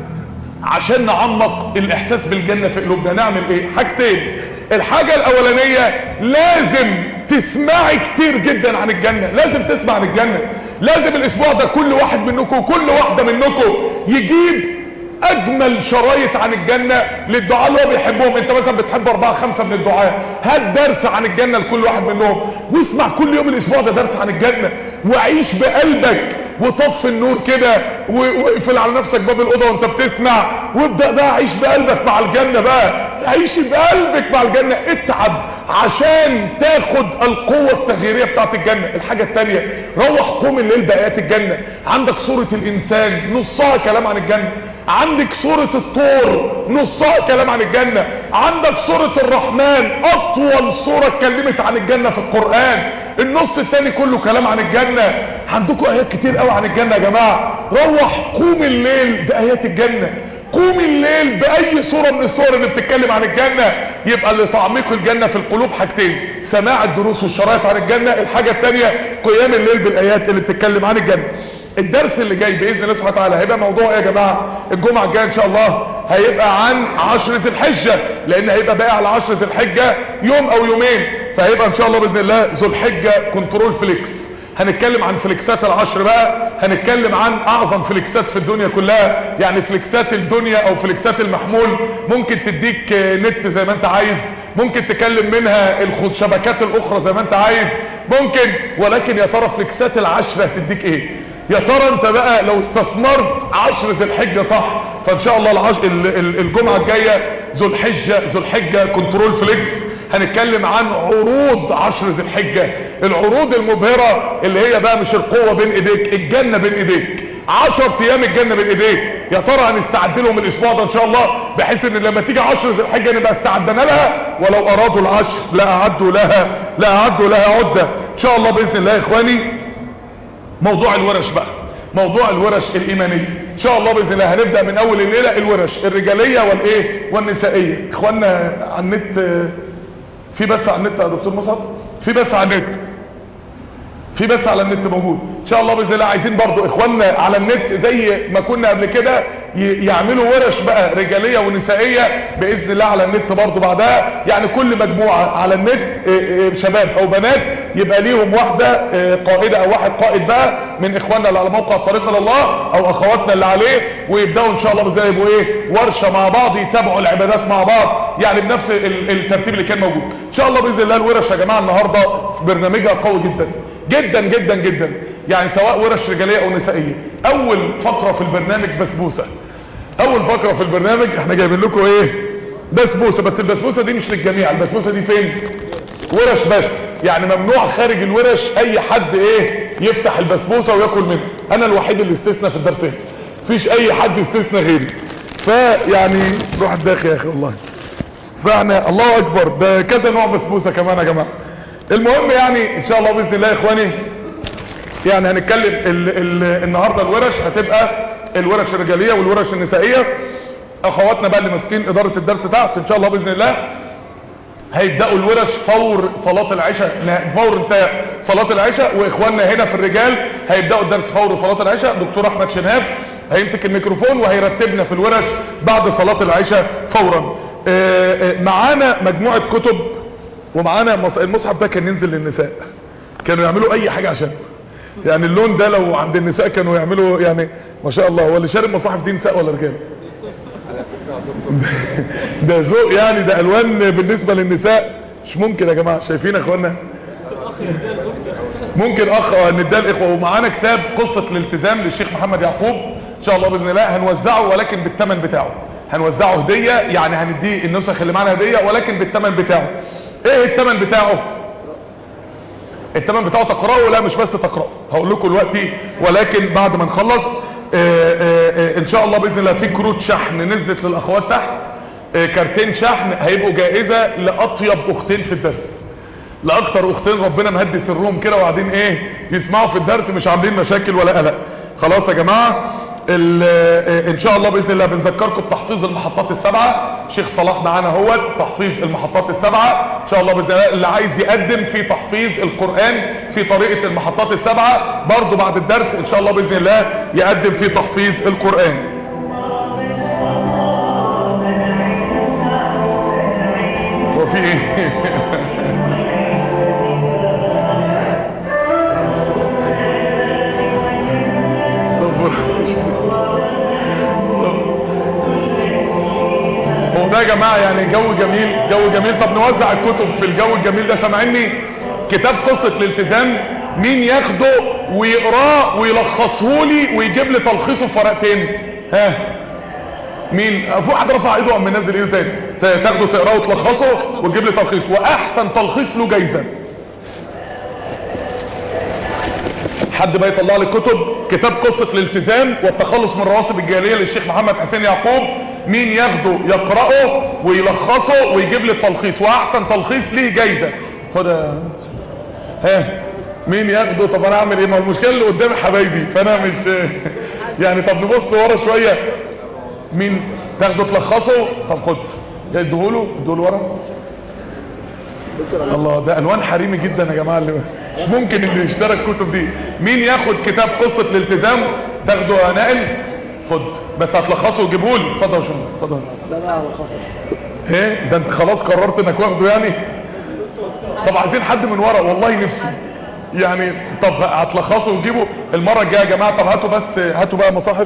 عشان نعمق الاحساس بالجنة في قلوبنا نعمل ايه حاجتين الحاجة الاولانية لازم تسمعي كتير جدا عن الجنة لازم تسمع عن الجنة لازم الاسبوع ده كل واحد منكم كل واحدة منكم يجيب اجمل شرايط عن الجنة للدعاء اللي هو بيحبهم انت مثلا بتحب اربعة خمسة من الدعاء هات درس عن الجنة لكل واحد منهم واسمع كل يوم الاسبوع ده درس عن الجنة وعيش بقلبك وطف النور كده واقفل على نفسك باب الاوضه وانت بتسمع وابدا بقى عيش بقلبك مع الجنه بقى عيش بقلبك مع الجنه اتعب عشان تاخد القوه التغييريه بتاعت الجنه الحاجه الثانيه روح قوم الليل بايات الجنه عندك سوره الانسان نصها كلام عن الجنه عندك سوره الطور نصها كلام عن الجنه عندك سوره الرحمن اطول سوره اتكلمت عن الجنه في القران النص الثاني كله كلام عن الجنه عندكم ايات كتير قوي عن الجنه يا جماعه روح قوم الليل بايات الجنه قوم الليل باي صورة من الصور اللي بتتكلم عن الجنة يبقى لتعميق الجنة في القلوب حاجتين سماع الدروس والشرايط عن الجنة الحاجة الثانية قيام الليل بالايات اللي بتتكلم عن الجنة الدرس اللي جاي باذن الله سبحانه وتعالى هيبقى موضوع ايه يا جماعه الجمعه الجايه ان شاء الله هيبقى عن عشر ذي الحجه لان هيبقى باقي على عشر ذي الحجه يوم او يومين فهيبقى ان شاء الله باذن الله ذو الحجه كنترول فليكس هنتكلم عن فليكسات العشر بقى هنتكلم عن اعظم فليكسات في الدنيا كلها يعني فليكسات الدنيا او فليكسات المحمول ممكن تديك نت زي ما انت عايز ممكن تكلم منها الشبكات الاخرى زي ما انت عايز ممكن ولكن يا ترى فليكسات العشرة هتديك ايه يا ترى انت بقى لو استثمرت عشر ذي الحجة صح فان شاء الله العش... الجمعة الجاية ذو الحجة ذو الحجة كنترول فليكس هنتكلم عن عروض عشر ذي الحجة العروض المبهرة اللي هي بقى مش القوة بين ايديك الجنة بين ايديك عشر ايام الجنة بين ايديك يا ترى هنستعد لهم الاسبوع ده ان شاء الله بحيث ان لما تيجي عشر ذي الحجة نبقى استعدنا لها ولو ارادوا العشر لا اعدوا لها لا اعدوا لها عدة ان شاء الله باذن الله يا اخواني موضوع الورش بقى موضوع الورش الايمانية ان شاء الله باذن الله هنبدأ من اول الليلة الورش الرجالية والايه والنسائية اخواننا على النت في بس على النت يا دكتور مصعب في بس على النت في بس على النت موجود ان شاء الله باذن الله عايزين برضو اخواننا على النت زي ما كنا قبل كده يعملوا ورش بقى رجاليه ونسائيه باذن الله على النت برضو بعدها يعني كل مجموعه على النت شباب او بنات يبقى ليهم واحده قائده او واحد قائد بقى من اخواننا اللي على موقع الطريق الى الله او اخواتنا اللي عليه ويبداوا ان شاء الله باذن الله يبقوا ايه ورشه مع بعض يتابعوا العبادات مع بعض يعني بنفس الترتيب اللي كان موجود ان شاء الله باذن الله الورش يا جماعه النهارده برنامجها قوي جدا جدا جدا جدا يعني سواء ورش رجالية او نسائية اول فقرة في البرنامج بسبوسة اول فقرة في البرنامج احنا جايبين لكم ايه بسبوسة بس البسبوسة دي مش للجميع البسبوسة دي فين ورش بس يعني ممنوع خارج الورش اي حد ايه يفتح البسبوسة وياكل منها انا الوحيد اللي استثنى في الدرس هنا مفيش اي حد استثنى غيري فيعني روح الداخل يا اخي والله فاحنا الله اكبر ده كذا نوع بسبوسة كمان يا جماعه المهم يعني ان شاء الله باذن الله يا اخواني يعني هنتكلم ال ال النهارده الورش هتبقى الورش الرجاليه والورش النسائيه اخواتنا بقى اللي ماسكين اداره الدرس تحت ان شاء الله باذن الله هيبداوا الورش فور صلاه العشاء فور انتهاء صلاه العشاء واخواننا هنا في الرجال هيبداوا الدرس فور صلاه العشاء دكتور احمد شناب هيمسك الميكروفون وهيرتبنا في الورش بعد صلاه العشاء فورا معانا مجموعه كتب ومعانا المصحف ده كان ينزل للنساء كانوا يعملوا اي حاجة عشان يعني اللون ده لو عند النساء كانوا يعملوا يعني ما شاء الله هو اللي شارب مصاحف دي نساء ولا رجال ده ذوق يعني ده الوان بالنسبة للنساء مش ممكن يا جماعة شايفين يا اخوانا ممكن اخ نداه الاخوه ومعانا كتاب قصة الالتزام للشيخ محمد يعقوب ان شاء الله باذن الله هنوزعه ولكن بالثمن بتاعه هنوزعه هدية يعني هنديه النسخ اللي معانا هدية ولكن بالثمن بتاعه ايه الثمن بتاعه الثمن بتاعه تقرأه لا مش بس تقرأه هقول لكم دلوقتي ولكن بعد ما نخلص آه، آه، آه، ان شاء الله باذن الله في كروت شحن نزلت للاخوات تحت آه، كارتين شحن هيبقوا جائزة لاطيب اختين في الدرس لاكتر اختين ربنا مهدي سرهم كده وقاعدين ايه يسمعوا في الدرس مش عاملين مشاكل ولا قلق خلاص يا جماعه ال- آه، ان شاء الله باذن الله بنذكركم بتحفيظ المحطات السبعه شيخ صلاح معانا هو تحفيظ المحطات السبعه ان شاء الله باذن الله اللي عايز يقدم في تحفيظ القران في طريقه المحطات السبعه برضه بعد الدرس ان شاء الله باذن الله يقدم في تحفيظ القران هو في ايه هو ده يا جماعة يعني جو جميل جو جميل طب نوزع الكتب في الجو الجميل ده سامعني كتاب قصة الالتزام مين ياخده ويقراه ويلخصه لي ويجيب لي تلخيصه في ورقتين ها مين في واحد رفع ايده قام منزل ايده تاني ت- تاخده تقراه وتلخصه وتجيب لي تلخيص واحسن تلخيص له جايزه حد بقى يطلع لي كتب كتاب قصة الالتزام والتخلص من رواسب الجاهلية للشيخ محمد حسين يعقوب مين ياخده يقرأه ويلخصه ويجيب لي التلخيص واحسن تلخيص ليه جايزة خد يا- ها مين ياخده طب انا اعمل ايه ما المشكلة اللي قدامي حبايبي فانا مش يعني طب نبص ورا شوية مين تاخده تلخصه طب خد اديهوله اديهوله ورا الله ده الوان حريمي جدا يا جماعه اللي مش ممكن اللي يشتري الكتب دي مين ياخد كتاب قصه الالتزام تاخده يا نائل خد بس هتلخصه وجيبه لي اتفضل يا شباب اتفضل لا لا خلاص ايه ده انت خلاص قررت انك واخده يعني طب عايزين حد من ورا والله نفسي يعني طب هتلخصه وتجيبه المره الجايه يا جماعه طب هاتوا بس هاتوا بقى مصاحف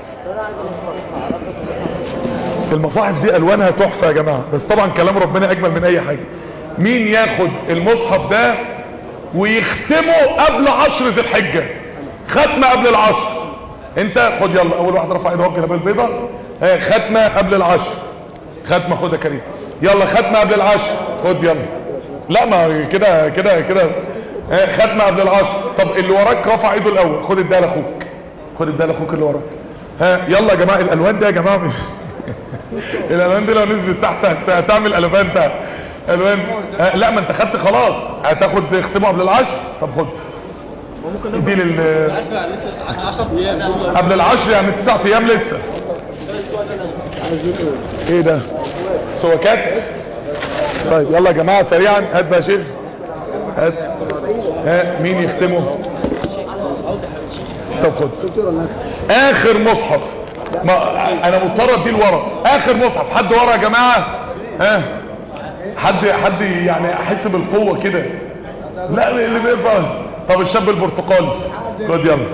المصاحف دي الوانها تحفه يا جماعه بس طبعا كلام ربنا اجمل من اي حاجه مين ياخد المصحف ده ويختمه قبل عشر ذي الحجه ختمه قبل العشر انت خد يلا اول واحد رفع ايده كده بالبيضه ها ختمه قبل العشر ختمه خد يا كريم يلا ختمه قبل العشر خد يلا لا ما كده كده كده ها، ختمه قبل العشر طب اللي وراك رفع ايده الاول خد اديها لاخوك خد اديها لاخوك اللي وراك ها يلا يا جماعه الالوان دي يا جماعه مش الالوان دي لو نزلت تحت هت- هتعمل الوان تحت الوان ها، لا ما انت خدت خلاص هتاخد اختمه قبل العشر طب خد ممكن دي لل 10 10 ايام قبل العشر يعني تسعة ايام لسه ايه ده سواكات طيب يلا يا جماعة سريعا هات بقى يا شيخ هات ها مين يختمه طب خد اخر مصحف ما انا مضطر اديه لورا اخر مصحف حد ورا يا جماعة ها حد حد يعني احس بالقوة كده لا اللي بيبقى طب الشاب البرتقالي خد يلا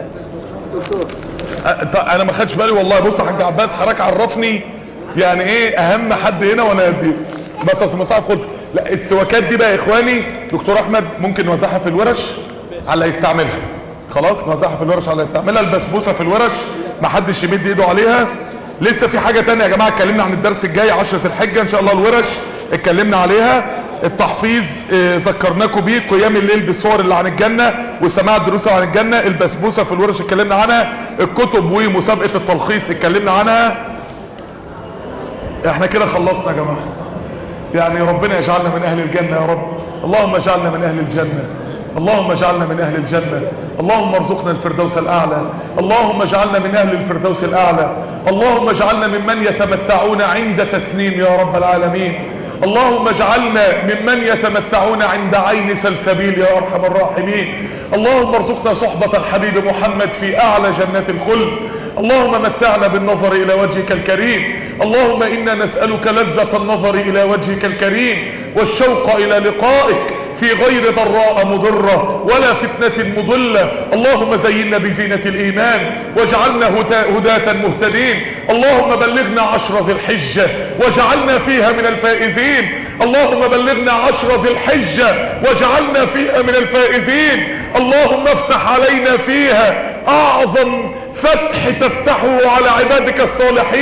أه، طب انا ما خدش بالي والله بص يا حاج عباس حضرتك عرفني يعني ايه اهم حد هنا وانا اديه بس اصل المصاحف خلص لا السواكات دي بقى يا اخواني دكتور احمد ممكن نوزعها في الورش على اللي يستعملها خلاص نوزعها في الورش على اللي يستعملها البسبوسه في الورش ما حدش يمد ايده عليها لسه في حاجه تانية يا جماعه اتكلمنا عن الدرس الجاي 10 الحجه ان شاء الله الورش اتكلمنا عليها التحفيظ اه ذكرناكم بيه قيام الليل بالصور اللي عن الجنه وسماع الدروس عن الجنه البسبوسه في الورش اتكلمنا عنها الكتب ومسابقه التلخيص اتكلمنا عنها احنا كده خلصنا يا جماعه يعني ربنا يجعلنا من اهل الجنة يا رب اللهم اجعلنا من اهل الجنة اللهم اجعلنا من اهل الجنة اللهم ارزقنا الفردوس الاعلى اللهم اجعلنا من اهل الفردوس الاعلى اللهم اجعلنا ممن يتمتعون عند تسنيم يا رب العالمين اللهم اجعلنا ممن يتمتعون عند عين سلسبيل يا ارحم الراحمين اللهم ارزقنا صحبة الحبيب محمد في اعلى جنات الخلد اللهم متعنا بالنظر الى وجهك الكريم اللهم انا نسألك لذة النظر الى وجهك الكريم والشوق الى لقائك في غير ضراء مضرة ولا فتنة مضلة اللهم زينا بزينة الايمان واجعلنا هدا- هداة مهتدين اللهم بلغنا عشر ذي الحجة واجعلنا فيها من الفائزين اللهم بلغنا عشر ذي الحجة واجعلنا فيها من الفائزين اللهم افتح علينا فيها اعظم فتح تفتحه على عبادك الصالحين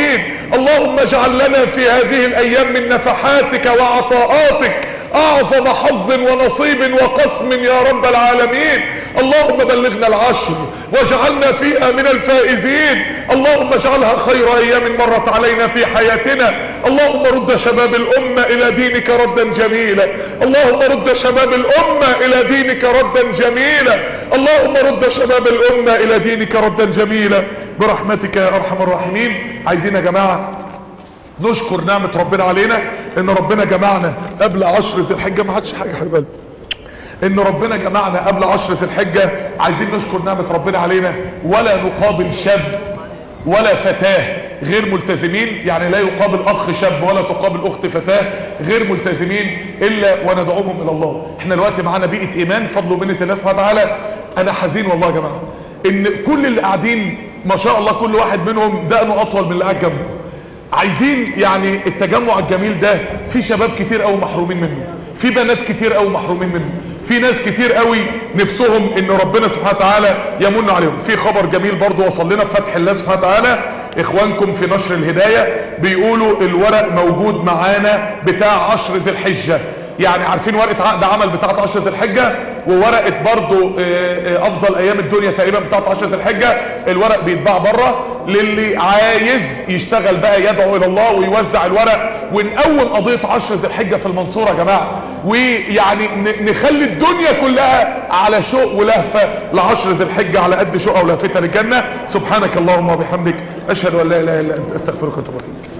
اللهم اجعل لنا في هذه الايام من نفحاتك وعطاءاتك اعظم حظ ونصيب وقسم يا رب العالمين اللهم بلغنا العشر واجعلنا فيها من الفائزين اللهم اجعلها خير ايام مرت علينا في حياتنا اللهم رد شباب الامة الى دينك ردا جميلا اللهم رد شباب الامة الى دينك ردا جميلا اللهم رد شباب الامة الى دينك ردا جميلا برحمتك يا ارحم الراحمين عايزين يا جماعة نشكر نعمة ربنا علينا ان ربنا جمعنا قبل عشر ذي الحجة ما حدش حاجة حبيبي ان ربنا جمعنا قبل عشر ذي الحجة عايزين نشكر نعمة ربنا علينا ولا نقابل شاب ولا فتاة غير ملتزمين يعني لا يقابل اخ شاب ولا تقابل اخت فتاة غير ملتزمين الا وندعوهم الى الله احنا دلوقتي معانا بيئة ايمان فضل ومنة الله سبحانه وتعالى انا حزين والله يا جماعة ان كل اللي قاعدين ما شاء الله كل واحد منهم دقنه اطول من اللي قاعد جنبه عايزين يعني التجمع الجميل ده في شباب كتير قوي محرومين منه في بنات كتير قوي محرومين منه في ناس كتير قوي نفسهم ان ربنا سبحانه وتعالى يمن عليهم في خبر جميل برضو وصل لنا بفتح الله سبحانه وتعالى اخوانكم في نشر الهداية بيقولوا الورق موجود معانا بتاع عشر ذي الحجة يعني عارفين ورقة عقد عمل بتاعت عشر ذي الحجة وورقة برضو افضل ايام الدنيا تقريبا بتاعت عشر ذي الحجة الورق بيتباع بره للي عايز يشتغل بقى يدعو الى الله ويوزع الورق ونقوم قضية عشر ذي الحجة في المنصورة يا جماعة ويعني نخلي الدنيا كلها على شوق ولهفة لعشر ذي الحجة على قد شوقها ولهفتها للجنة سبحانك اللهم وبحمدك اشهد ان لا اله الا انت استغفرك واتوب اليك